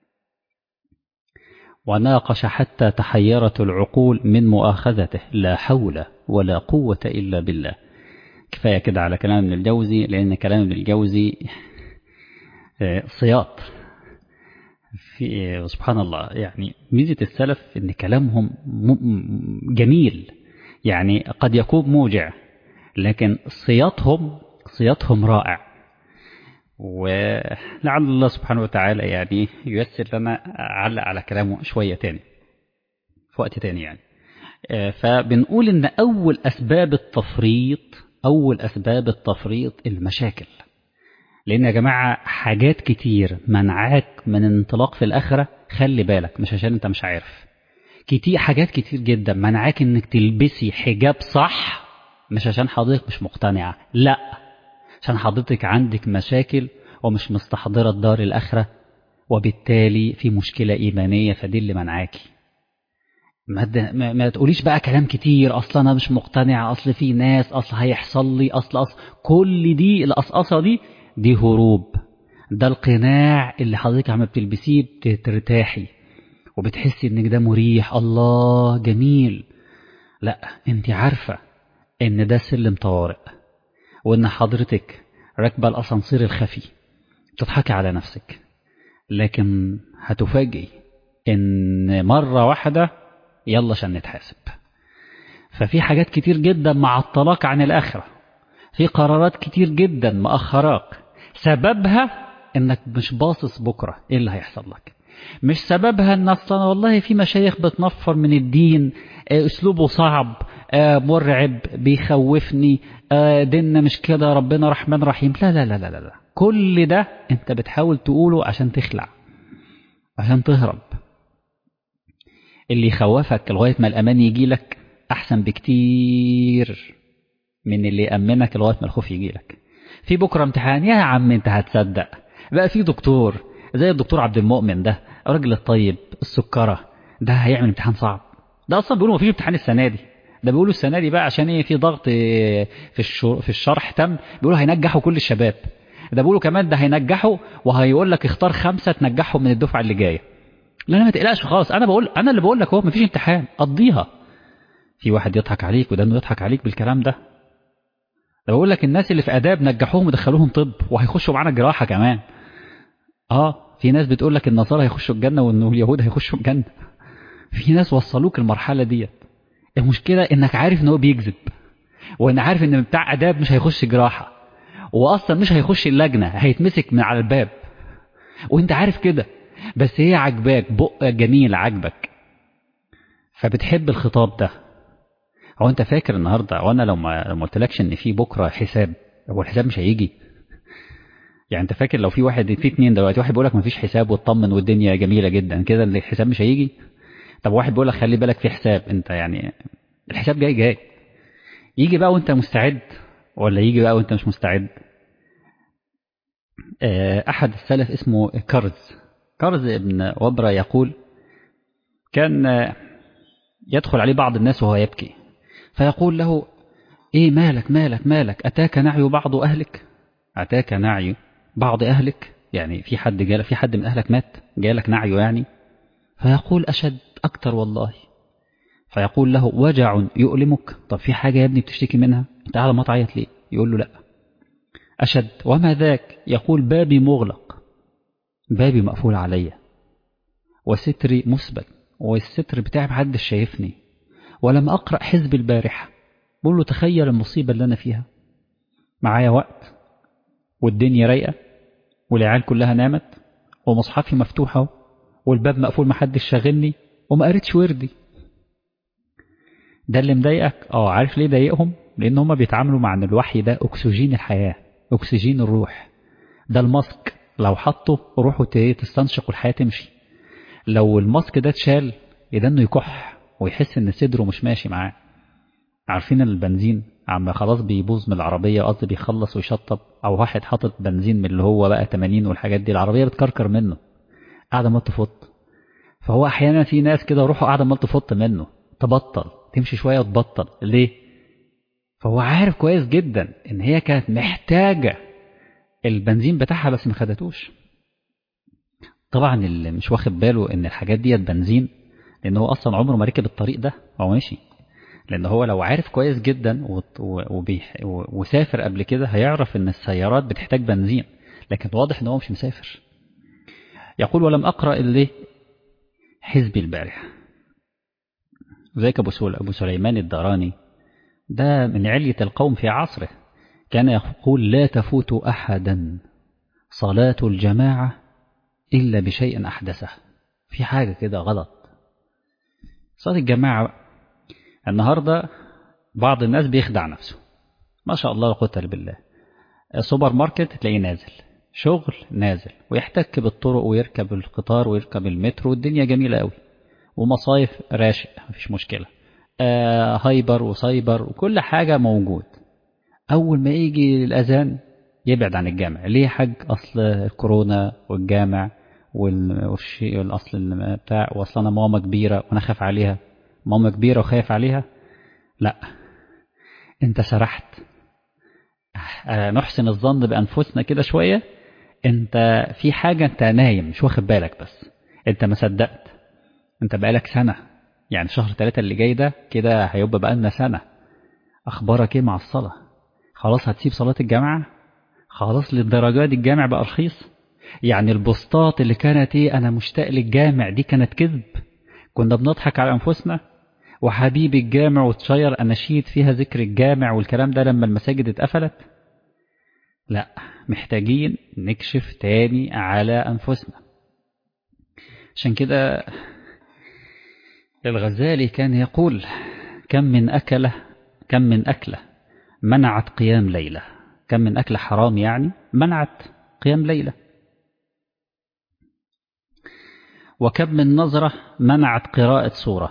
وناقش حتى تحيرت العقول من مؤاخذته لا حول ولا قوة إلا بالله كفاية كده على كلام ابن الجوزي لأن كلام ابن الجوزي صياط في سبحان الله يعني ميزة السلف إن كلامهم جميل يعني قد يكون موجع لكن صياطهم صياطهم رائع ولعل الله سبحانه وتعالى يعني ييسر لنا أعلق على كلامه شوية تاني في وقت تاني يعني فبنقول إن أول أسباب التفريط أول أسباب التفريط المشاكل لأن يا جماعة حاجات كتير منعاك من الانطلاق في الآخرة خلي بالك مش عشان أنت مش عارف كتير حاجات كتير جدا منعاك إنك تلبسي حجاب صح مش عشان حضرتك مش مقتنعة لأ عشان حضرتك عندك مشاكل ومش مستحضرة الدار الآخرة وبالتالي في مشكلة إيمانية فدي اللي منعاكي ما, ما, ما تقوليش بقى كلام كتير أصلا أنا مش مقتنع أصل في ناس أصل هيحصل لي أصل أصل كل دي القصقصة دي دي هروب ده القناع اللي حضرتك عم بتلبسيه بترتاحي وبتحسي انك ده مريح الله جميل لا انت عارفة ان ده سلم طوارئ وان حضرتك راكبة الاسانسير الخفي تضحكي على نفسك لكن هتفاجئي ان مرة واحدة يلا عشان نتحاسب ففي حاجات كتير جدا معطلاك عن الآخرة في قرارات كتير جدا مأخراك سببها انك مش باصص بكرة ايه اللي هيحصل لك مش سببها ان اصلا والله في مشايخ بتنفر من الدين اسلوبه صعب مرعب بيخوفني ديننا مش كده ربنا رحمن رحيم لا لا لا لا لا كل ده انت بتحاول تقوله عشان تخلع عشان تهرب اللي يخوفك لغاية ما الأمان يجي لك أحسن بكتير من اللي يأمنك لغاية ما الخوف يجي لك في بكرة امتحان يا عم انت هتصدق بقى في دكتور زي الدكتور عبد المؤمن ده الراجل الطيب السكرة ده هيعمل امتحان صعب ده أصلا بيقولوا مفيش امتحان السنة دي ده بيقولوا السنة دي بقى عشان ايه في ضغط في في الشرح تم بيقولوا هينجحوا كل الشباب ده بيقولوا كمان ده هينجحوا وهيقول لك اختار خمسة تنجحهم من الدفعة اللي جاية لا لا ما تقلقش خالص انا بقول انا اللي بقول لك هو مفيش امتحان قضيها في واحد يضحك عليك وده انه يضحك عليك بالكلام ده ده بقول لك الناس اللي في اداب نجحوهم ودخلوهم طب وهيخشوا معانا جراحه كمان اه في ناس بتقول لك النصارى هيخشوا الجنه وانه اليهود هيخشوا الجنه في ناس وصلوك المرحله ديت المشكله انك عارف ان هو بيكذب وان عارف ان بتاع اداب مش هيخش جراحه واصلا مش هيخش اللجنه هيتمسك من على الباب وانت عارف كده بس هي عجباك بق جميل عجبك فبتحب الخطاب ده هو انت فاكر النهارده وانا لو ما لو ما قلتلكش ان في بكره حساب هو الحساب مش هيجي يعني انت فاكر لو في واحد في اتنين دلوقتي واحد بيقول لك مفيش حساب واطمن والدنيا جميله جدا كده الحساب مش هيجي طب واحد بيقول لك خلي بالك في حساب انت يعني الحساب جاي جاي يجي بقى وانت مستعد ولا يجي بقى وانت مش مستعد احد السلف اسمه كرز كرز ابن وبرة يقول كان يدخل عليه بعض الناس وهو يبكي فيقول له ايه مالك مالك مالك اتاك نعي بعض اهلك اتاك نعي بعض اهلك يعني في حد جالك في حد من اهلك مات جالك نعيه يعني فيقول اشد اكتر والله فيقول له وجع يؤلمك طب في حاجه يا ابني بتشتكي منها انت قاعد ما تعيط ليه يقول له لا أشد وما ذاك يقول بابي مغلق بابي مقفول عليا وستري مثبت والستر بتاعي محدش شايفني ولم أقرأ حزب البارحة بقول له تخيل المصيبة اللي أنا فيها معايا وقت والدنيا رايقة والعيال كلها نامت ومصحفي مفتوحة والباب مقفول محدش شاغلني وما قريتش وردي ده اللي مضايقك اه عارف ليه ضايقهم لان هم بيتعاملوا مع ان الوحي ده اكسجين الحياه اكسجين الروح ده الماسك لو حطه روحه تستنشق والحياه تمشي لو الماسك ده اتشال يدنه يكح ويحس ان صدره مش ماشي معاه عارفين البنزين عم خلاص بيبوظ من العربيه قصدي بيخلص ويشطب او واحد حاطط بنزين من اللي هو بقى 80 والحاجات دي العربيه بتكركر منه قاعده ما تفط فهو احيانا في ناس كده روحه قاعده ما تفط منه تبطل تمشي شويه وتبطل ليه فهو عارف كويس جدا ان هي كانت محتاجه البنزين بتاعها بس ما خدتوش طبعا اللي مش واخد باله ان الحاجات ديت بنزين لان هو اصلا عمره ما ركب الطريق ده هو ماشي لان هو لو عارف كويس جدا وسافر قبل كده هيعرف ان السيارات بتحتاج بنزين لكن واضح ان هو مش مسافر يقول ولم اقرا اللي حزبي البارحه ذاك ابو سول ابو سليمان الدراني ده من علية القوم في عصره كان يقول لا تفوت أحدا صلاة الجماعة إلا بشيء أحدثه في حاجة كده غلط صلاة الجماعة النهاردة بعض الناس بيخدع نفسه ما شاء الله لا قوة بالله سوبر ماركت تلاقيه نازل شغل نازل ويحتك بالطرق ويركب القطار ويركب المترو والدنيا جميلة قوي ومصايف راشق مفيش مشكلة آه هايبر وسايبر وكل حاجة موجود أول ما يجي الأذان يبعد عن الجامع ليه يا حاج أصل الكورونا والجامع والشيء الأصل بتاع وأصل أنا ماما كبيرة وأنا خاف عليها ماما كبيرة وخايف عليها لا أنت سرحت آه نحسن الظن بأنفسنا كده شوية أنت في حاجة أنت نايم مش واخد بالك بس أنت ما صدقت أنت بقالك سنة يعني شهر ثلاثة اللي جاي ده كده هيبقى بقالنا سنة أخبارك إيه مع الصلاة خلاص هتسيب صلاة الجامعة خلاص للدرجة دي الجامع بقى رخيص يعني البوستات اللي كانت إيه أنا مشتاق للجامع دي كانت كذب كنا بنضحك على أنفسنا وحبيب الجامع وتشير أناشيد فيها ذكر الجامع والكلام ده لما المساجد اتقفلت لا محتاجين نكشف تاني على أنفسنا عشان كده الغزالي كان يقول كم من أكلة كم من أكلة منعت قيام ليلة كم من أكلة حرام يعني منعت قيام ليلة وكم من نظرة منعت قراءة سورة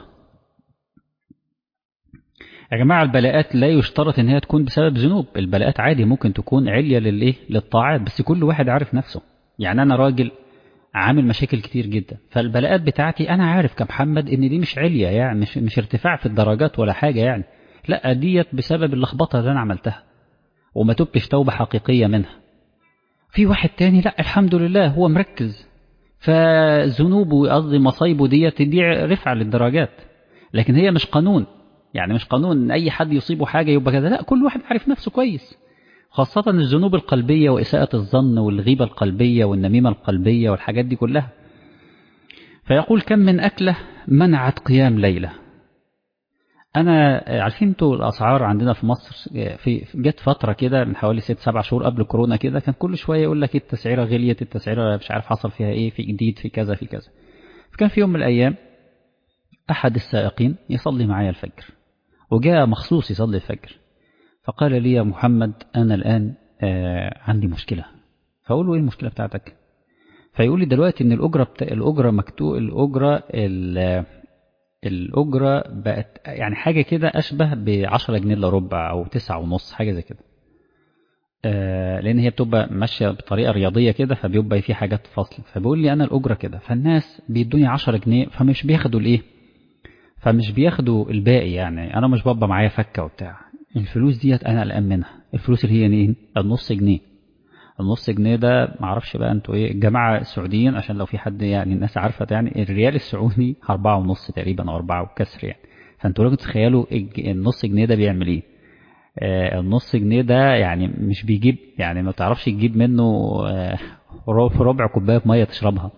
يا جماعة البلاءات لا يشترط ان هي تكون بسبب ذنوب البلاءات عادي ممكن تكون علية للايه للطاعات بس كل واحد عارف نفسه يعني انا راجل عامل مشاكل كتير جدا فالبلاءات بتاعتي انا عارف كمحمد ان دي مش علية يعني مش, مش ارتفاع في الدرجات ولا حاجة يعني لا ديت بسبب اللخبطة اللي انا عملتها وما تبتش توبة حقيقية منها في واحد تاني لا الحمد لله هو مركز فذنوبه قصدي مصايبه ديت دي رفع للدرجات لكن هي مش قانون يعني مش قانون ان اي حد يصيبه حاجة يبقى كذا لا كل واحد عارف نفسه كويس خاصة الذنوب القلبية وإساءة الظن والغيبة القلبية والنميمة القلبية والحاجات دي كلها فيقول كم من أكلة منعت قيام ليلة أنا عارفين انتوا الأسعار عندنا في مصر في جت فترة كده من حوالي ست سبع شهور قبل كورونا كده كان كل شوية يقول لك التسعيرة غليت التسعيرة مش عارف حصل فيها إيه في جديد في كذا في كذا فكان في يوم من الأيام أحد السائقين يصلي معايا الفجر وجاء مخصوص يصلي الفجر فقال لي يا محمد أنا الآن آه عندي مشكلة فأقول له إيه المشكلة بتاعتك فيقول لي دلوقتي إن الأجرة بتا... الأجرة مكتوب الأجرة ال... الأجرة بقت يعني حاجة كده أشبه بعشرة جنيه إلا ربع أو تسعة ونص حاجة زي كده آه لأن هي بتبقى ماشية بطريقة رياضية كده فبيبقى في حاجات فصل فبيقول لي أنا الأجرة كده فالناس بيدوني عشرة جنيه فمش بياخدوا الإيه فمش بياخدوا الباقي يعني أنا مش ببقى معايا فكة وبتاع الفلوس ديت انا قلقان منها الفلوس اللي هي ايه النص جنيه النص جنيه ده معرفش بقى انتوا ايه الجماعه السعوديين عشان لو في حد يعني الناس عارفه يعني الريال السعودي أربعة ونص تقريبا او أربعة وكسر يعني فانتوا لازم تتخيلوا النص جنيه ده بيعمل ايه النص جنيه ده يعني مش بيجيب يعني ما تعرفش تجيب منه ربع كوبايه ميه تشربها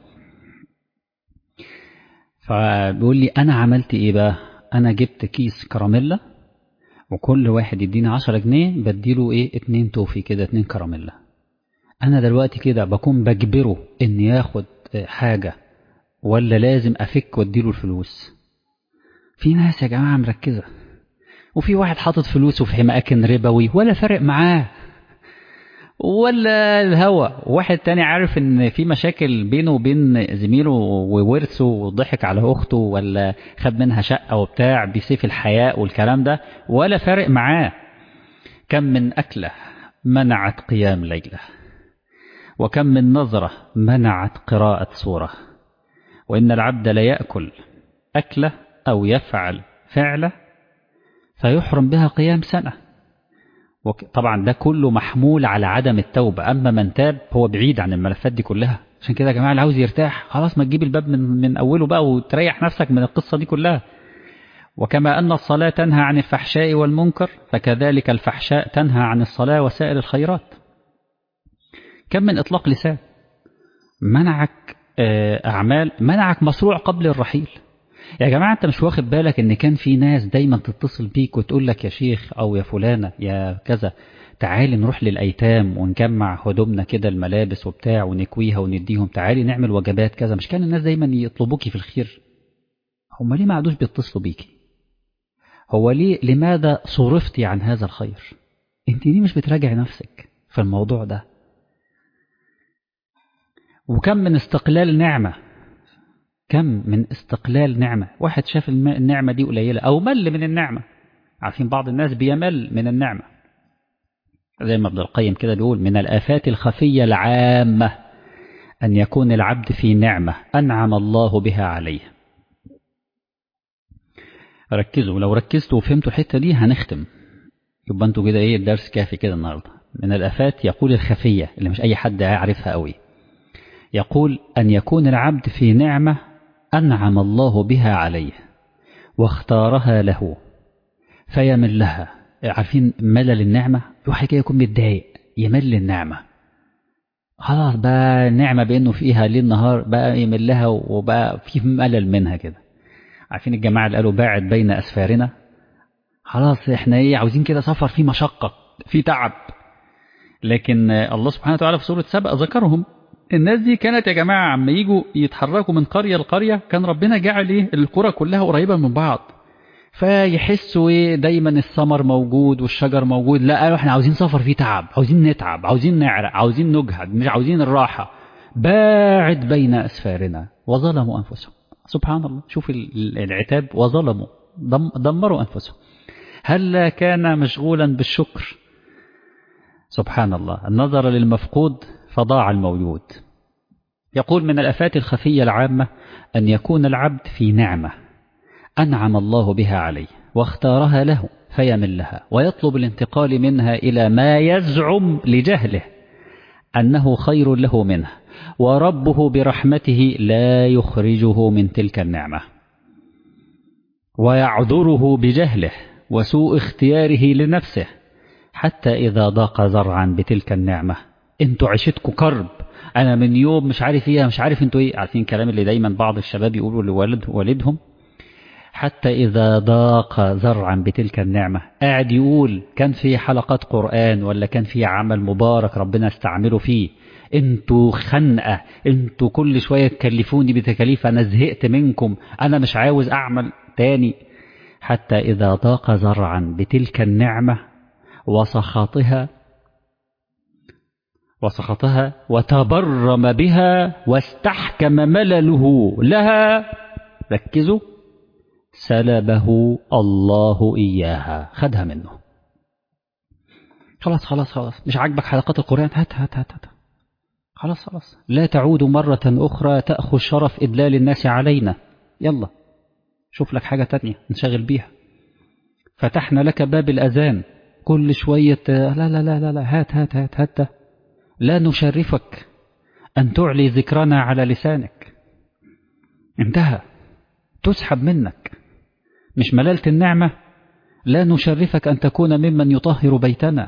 فبيقول لي انا عملت ايه بقى انا جبت كيس كراميلا وكل واحد يديني 10 جنيه بديله ايه اتنين توفي كده اتنين كراميلا انا دلوقتي كده بكون بجبره ان ياخد حاجة ولا لازم افك واديله الفلوس في ناس يا جماعة مركزة وفي واحد حاطط فلوسه في اماكن ربوي ولا فارق معاه ولا الهوى واحد تاني عارف ان في مشاكل بينه وبين زميله وورثه وضحك على اخته ولا خد منها شقه وبتاع بسيف الحياء والكلام ده ولا فارق معاه كم من اكله منعت قيام ليله وكم من نظره منعت قراءه سوره وان العبد ليأكل اكله او يفعل فعله فيحرم بها قيام سنه طبعا ده كله محمول على عدم التوبة أما من تاب هو بعيد عن الملفات دي كلها عشان كده يا جماعة اللي عاوز يرتاح خلاص ما تجيب الباب من, من أوله بقى وتريح نفسك من القصة دي كلها وكما أن الصلاة تنهى عن الفحشاء والمنكر فكذلك الفحشاء تنهى عن الصلاة وسائر الخيرات كم من إطلاق لسان منعك أعمال منعك مشروع قبل الرحيل يا جماعة أنت مش واخد بالك إن كان في ناس دايما تتصل بيك وتقول لك يا شيخ أو يا فلانة يا كذا تعالي نروح للأيتام ونجمع هدومنا كده الملابس وبتاع ونكويها ونديهم تعالي نعمل وجبات كذا مش كان الناس دايما يطلبوكي في الخير هم ليه ما عادوش بيتصلوا بيكي هو ليه لماذا صرفتي عن هذا الخير انت ليه مش بتراجعي نفسك في الموضوع ده وكم من استقلال نعمه كم من استقلال نعمة واحد شاف النعمة دي قليلة أو مل من النعمة عارفين بعض الناس بيمل من النعمة زي ما ابن القيم كده بيقول من الآفات الخفية العامة أن يكون العبد في نعمة أنعم الله بها عليه ركزوا لو ركزتوا وفهمتوا الحتة دي هنختم يبقى انتوا كده ايه الدرس كافي كده النهارده من الآفات يقول الخفية اللي مش أي حد يعرفها قوي يقول أن يكون العبد في نعمة أنعم الله بها عليه واختارها له فيمل لها عارفين ملل النعمة واحد كده يكون متضايق يمل النعمة خلاص بقى النعمة بأنه فيها ليل نهار بقى يمل لها وبقى في ملل منها كده عارفين الجماعة اللي قالوا باعد بين أسفارنا خلاص احنا ايه عاوزين كده سفر فيه مشقة فيه تعب لكن الله سبحانه وتعالى في سورة سبأ ذكرهم الناس دي كانت يا جماعة عم يجوا يتحركوا من قرية لقرية كان ربنا جعل ايه القرى كلها قريبة من بعض فيحسوا ايه دايما الثمر موجود والشجر موجود لا قالوا احنا عاوزين سفر فيه تعب عاوزين نتعب عاوزين نعرق عاوزين نجهد مش عاوزين الراحة باعد بين أسفارنا وظلموا أنفسهم سبحان الله شوف العتاب وظلموا دمروا أنفسهم هل كان مشغولا بالشكر سبحان الله النظر للمفقود فضاع الموجود يقول من الأفات الخفية العامة أن يكون العبد في نعمة أنعم الله بها عليه واختارها له فيمل لها ويطلب الانتقال منها إلى ما يزعم لجهله أنه خير له منه وربه برحمته لا يخرجه من تلك النعمة ويعذره بجهله وسوء اختياره لنفسه حتى إذا ضاق زرعا بتلك النعمة انتوا عشتكوا كرب انا من يوم مش عارف ايه مش عارف انتوا ايه عارفين الكلام اللي دايما بعض الشباب يقولوا لوالد والدهم حتى إذا ضاق زرعا بتلك النعمة قاعد يقول كان في حلقات قرآن ولا كان في عمل مبارك ربنا استعمله فيه انتوا خنقة انتوا كل شوية تكلفوني بتكاليف انا زهقت منكم انا مش عاوز اعمل تاني حتى إذا ضاق زرعا بتلك النعمة وسخطها وسخطها وتبرم بها واستحكم ملله لها ركزوا سلبه الله إياها خدها منه خلاص خلاص خلاص مش عاجبك حلقات القرآن هات هات هات, هات. خلاص خلاص لا تعود مرة أخرى تأخذ شرف إدلال الناس علينا يلا شوف لك حاجة تانية نشغل بيها فتحنا لك باب الأذان كل شوية لا لا لا لا, لا هات هات هات هات لا نشرفك أن تعلي ذكرنا على لسانك انتهى تسحب منك مش ملالة النعمة لا نشرفك أن تكون ممن يطهر بيتنا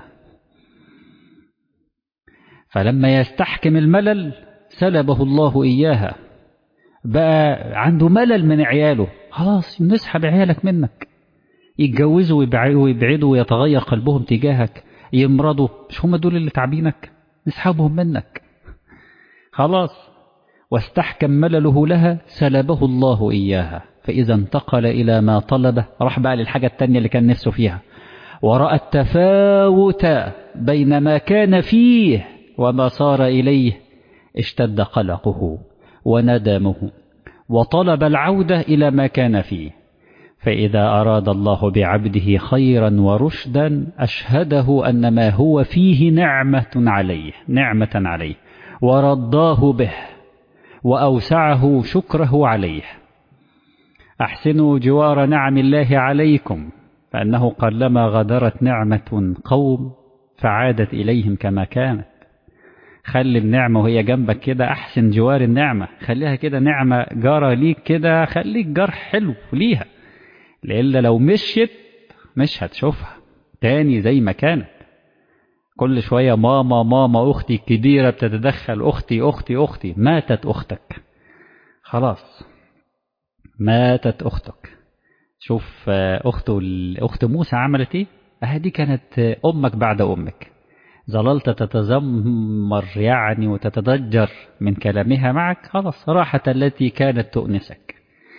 فلما يستحكم الملل سلبه الله إياها بقى عنده ملل من عياله خلاص نسحب عيالك منك يتجوزوا ويبعدوا ويتغير قلبهم تجاهك يمرضوا مش هم دول اللي تعبينك نسحبهم منك خلاص واستحكم ملله لها سلبه الله إياها فإذا انتقل إلى ما طلبه راح بقى للحاجة التانية اللي كان نفسه فيها ورأى التفاوت بين ما كان فيه وما صار إليه اشتد قلقه وندمه وطلب العودة إلى ما كان فيه فإذا أراد الله بعبده خيرا ورشدا أشهده أن ما هو فيه نعمة عليه نعمة عليه ورضاه به وأوسعه شكره عليه أحسنوا جوار نعم الله عليكم فأنه قلما غدرت نعمة قوم فعادت إليهم كما كانت خلي النعمة وهي جنبك كده أحسن جوار النعمة خليها كده نعمة جارة ليك كده خليك جار حلو ليها لإلا لو مشيت مش هتشوفها تاني زي ما كانت كل شوية ماما ماما أختي الكبيرة بتتدخل أختي أختي أختي ماتت أختك خلاص ماتت أختك شوف أخته أخت موسى عملت إيه أهدي كانت أمك بعد أمك ظللت تتذمر يعني وتتضجر من كلامها معك خلاص راحت التي كانت تؤنسك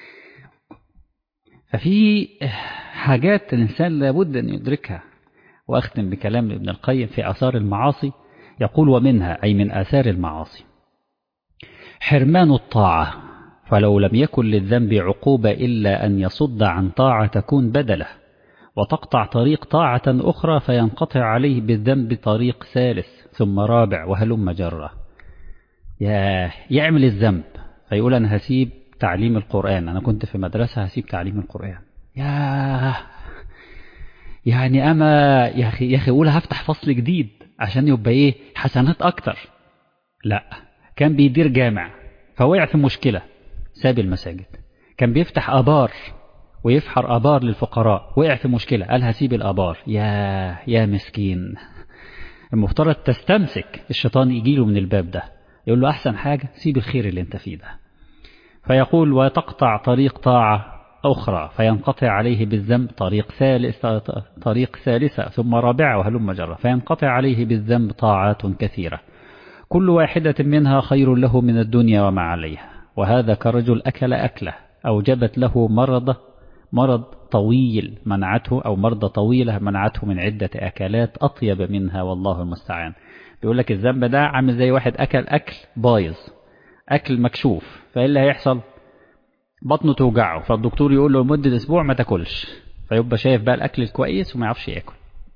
ففي حاجات الإنسان لابد أن يدركها وأختم بكلام ابن القيم في آثار المعاصي يقول ومنها أي من آثار المعاصي حرمان الطاعة فلو لم يكن للذنب عقوبة إلا أن يصد عن طاعة تكون بدله وتقطع طريق طاعة أخرى فينقطع عليه بالذنب طريق ثالث ثم رابع وهلم جرة يا يعمل الذنب فيقول أنا هسيب تعليم القرآن أنا كنت في مدرسة هسيب تعليم القرآن يا يعني أما يا أخي يا أخي أقول هفتح فصل جديد عشان يبقى إيه حسنات أكتر لا كان بيدير جامع فوقع في مشكلة ساب المساجد كان بيفتح آبار ويفحر آبار للفقراء وقع في مشكلة قال هسيب الآبار يا يا مسكين المفترض تستمسك الشيطان يجيله من الباب ده يقول له أحسن حاجة سيب الخير اللي انت فيه ده فيقول وتقطع طريق طاعة أخرى فينقطع عليه بالذنب طريق ثالث طريق ثالثة ثم رابعة وهلم جرة فينقطع عليه بالذنب طاعات كثيرة كل واحدة منها خير له من الدنيا وما عليها وهذا كرجل أكل أكله أوجبت له مرض مرض طويل منعته أو مرضى طويلة منعته من عدة أكلات أطيب منها والله المستعان بيقول لك الذنب ده عامل زي واحد أكل أكل بايظ أكل مكشوف فإيه اللي هيحصل بطنه توجعه فالدكتور يقول له لمدة أسبوع ما تاكلش فيبقى شايف بقى الأكل الكويس وما يعرفش ياكل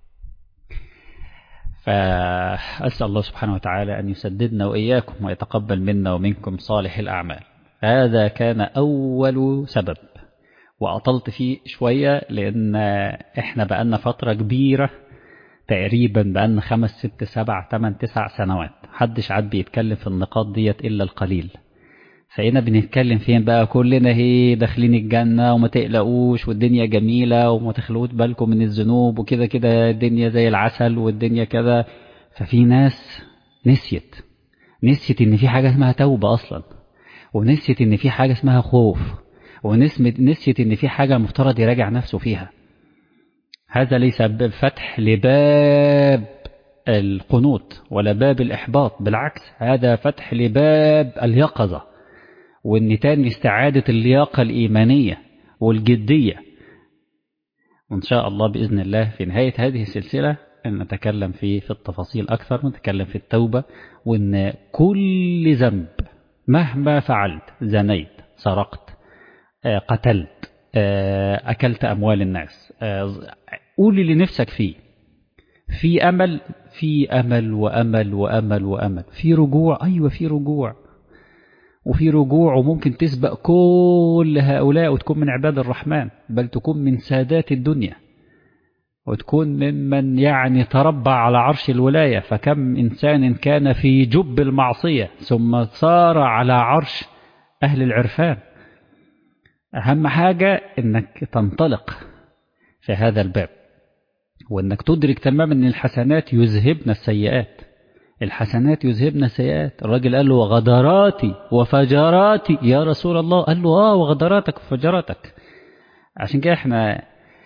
فأسأل الله سبحانه وتعالى أن يسددنا وإياكم ويتقبل منا ومنكم صالح الأعمال هذا كان أول سبب وأطلت فيه شوية لأن إحنا بقالنا فترة كبيرة تقريبا بقالنا خمس ست سبع تمن تسع سنوات محدش عاد بيتكلم في النقاط ديت إلا القليل فهنا بنتكلم فين بقى كلنا هي داخلين الجنة وما تقلقوش والدنيا جميلة وما تخلوش بالكم من الذنوب وكده كده الدنيا زي العسل والدنيا كده ففي ناس نسيت نسيت ان في حاجة اسمها توبة اصلا ونسيت ان في حاجة اسمها خوف ونسيت ان في حاجة مفترض يراجع نفسه فيها هذا ليس فتح لباب القنوط ولا باب الإحباط بالعكس هذا فتح لباب اليقظة وإن تاني استعادة اللياقة الإيمانية والجدية وإن شاء الله بإذن الله في نهاية هذه السلسلة أن نتكلم في في التفاصيل أكثر ونتكلم في التوبة وإن كل ذنب مهما فعلت زنيت سرقت قتلت أكلت أموال الناس قولي لنفسك فيه في أمل في أمل وأمل وأمل وأمل في رجوع أيوة في رجوع وفي رجوع وممكن تسبق كل هؤلاء وتكون من عباد الرحمن بل تكون من سادات الدنيا وتكون ممن يعني تربع على عرش الولاية فكم إنسان كان في جب المعصية ثم صار على عرش أهل العرفان أهم حاجة إنك تنطلق في هذا الباب وانك تدرك تماما ان الحسنات يذهبن السيئات الحسنات يذهبن السيئات الراجل قال له وغدراتي وفجراتي يا رسول الله قال له اه وغدراتك وفجراتك عشان كده احنا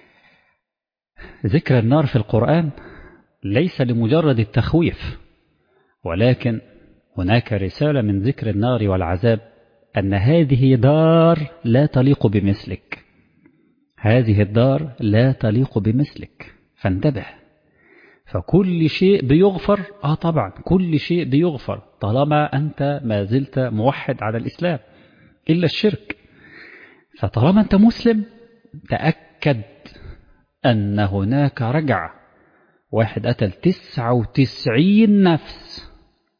ذكر النار في القرآن ليس لمجرد التخويف ولكن هناك رسالة من ذكر النار والعذاب أن هذه دار لا تليق بمثلك هذه الدار لا تليق بمثلك فانتبه فكل شيء بيغفر آه طبعا كل شيء بيغفر طالما أنت ما زلت موحد على الإسلام إلا الشرك فطالما أنت مسلم تأكد أن هناك رجع واحد قتل تسعة وتسعين نفس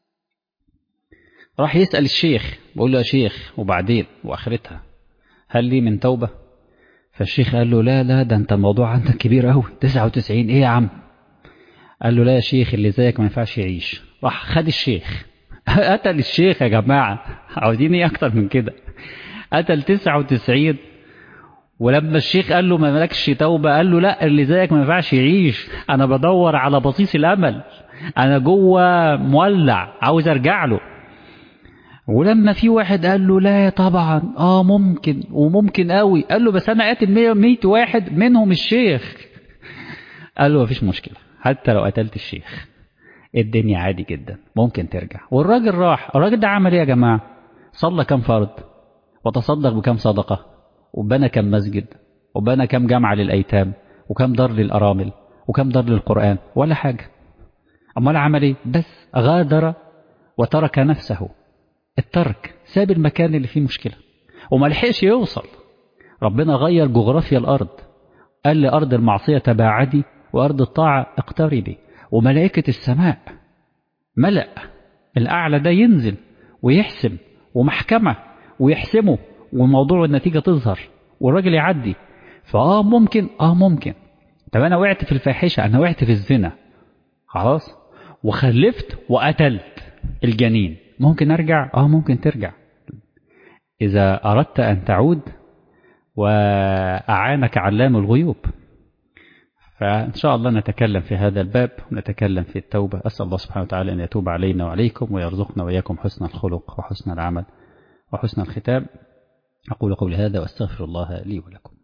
راح يسأل الشيخ بقول له يا شيخ وبعدين وآخرتها هل لي من توبة فالشيخ قال له لا لا ده انت الموضوع عندك كبير قوي 99 ايه يا عم قال له لا يا شيخ اللي زيك ما ينفعش يعيش راح خد الشيخ قتل الشيخ يا جماعة عاوزين ايه اكتر من كده قتل 99 ولما الشيخ قال له ما مالكش توبة قال له لا اللي زيك ما ينفعش يعيش انا بدور على بصيص الامل انا جوه مولع عاوز ارجع له ولما في واحد قال له لا طبعا اه ممكن وممكن قوي قال له بس انا قاتل 100 100 واحد منهم الشيخ قال له مفيش مشكله حتى لو قتلت الشيخ الدنيا عادي جدا ممكن ترجع والراجل راح الراجل ده عمل ايه يا جماعه صلى كم فرض وتصدق بكم صدقه وبنى كم مسجد وبنى كم جامعه للايتام وكم دار للارامل وكم دار للقران ولا حاجه امال عمل ايه بس غادر وترك نفسه الترك ساب المكان اللي فيه مشكلة وما لحقش يوصل ربنا غير جغرافيا الأرض قال لأرض المعصية تباعدي وأرض الطاعة اقتربي وملائكة السماء ملأ الأعلى ده ينزل ويحسم ومحكمة ويحسمه وموضوع النتيجة تظهر والراجل يعدي فآه ممكن آه ممكن طب أنا وقعت في الفاحشة أنا وقعت في الزنا خلاص وخلفت وقتلت الجنين ممكن أرجع آه ممكن ترجع إذا أردت أن تعود وأعانك علام الغيوب فإن شاء الله نتكلم في هذا الباب ونتكلم في التوبة أسأل الله سبحانه وتعالى أن يتوب علينا وعليكم ويرزقنا وإياكم حسن الخلق وحسن العمل وحسن الختام أقول قولي هذا وأستغفر الله لي ولكم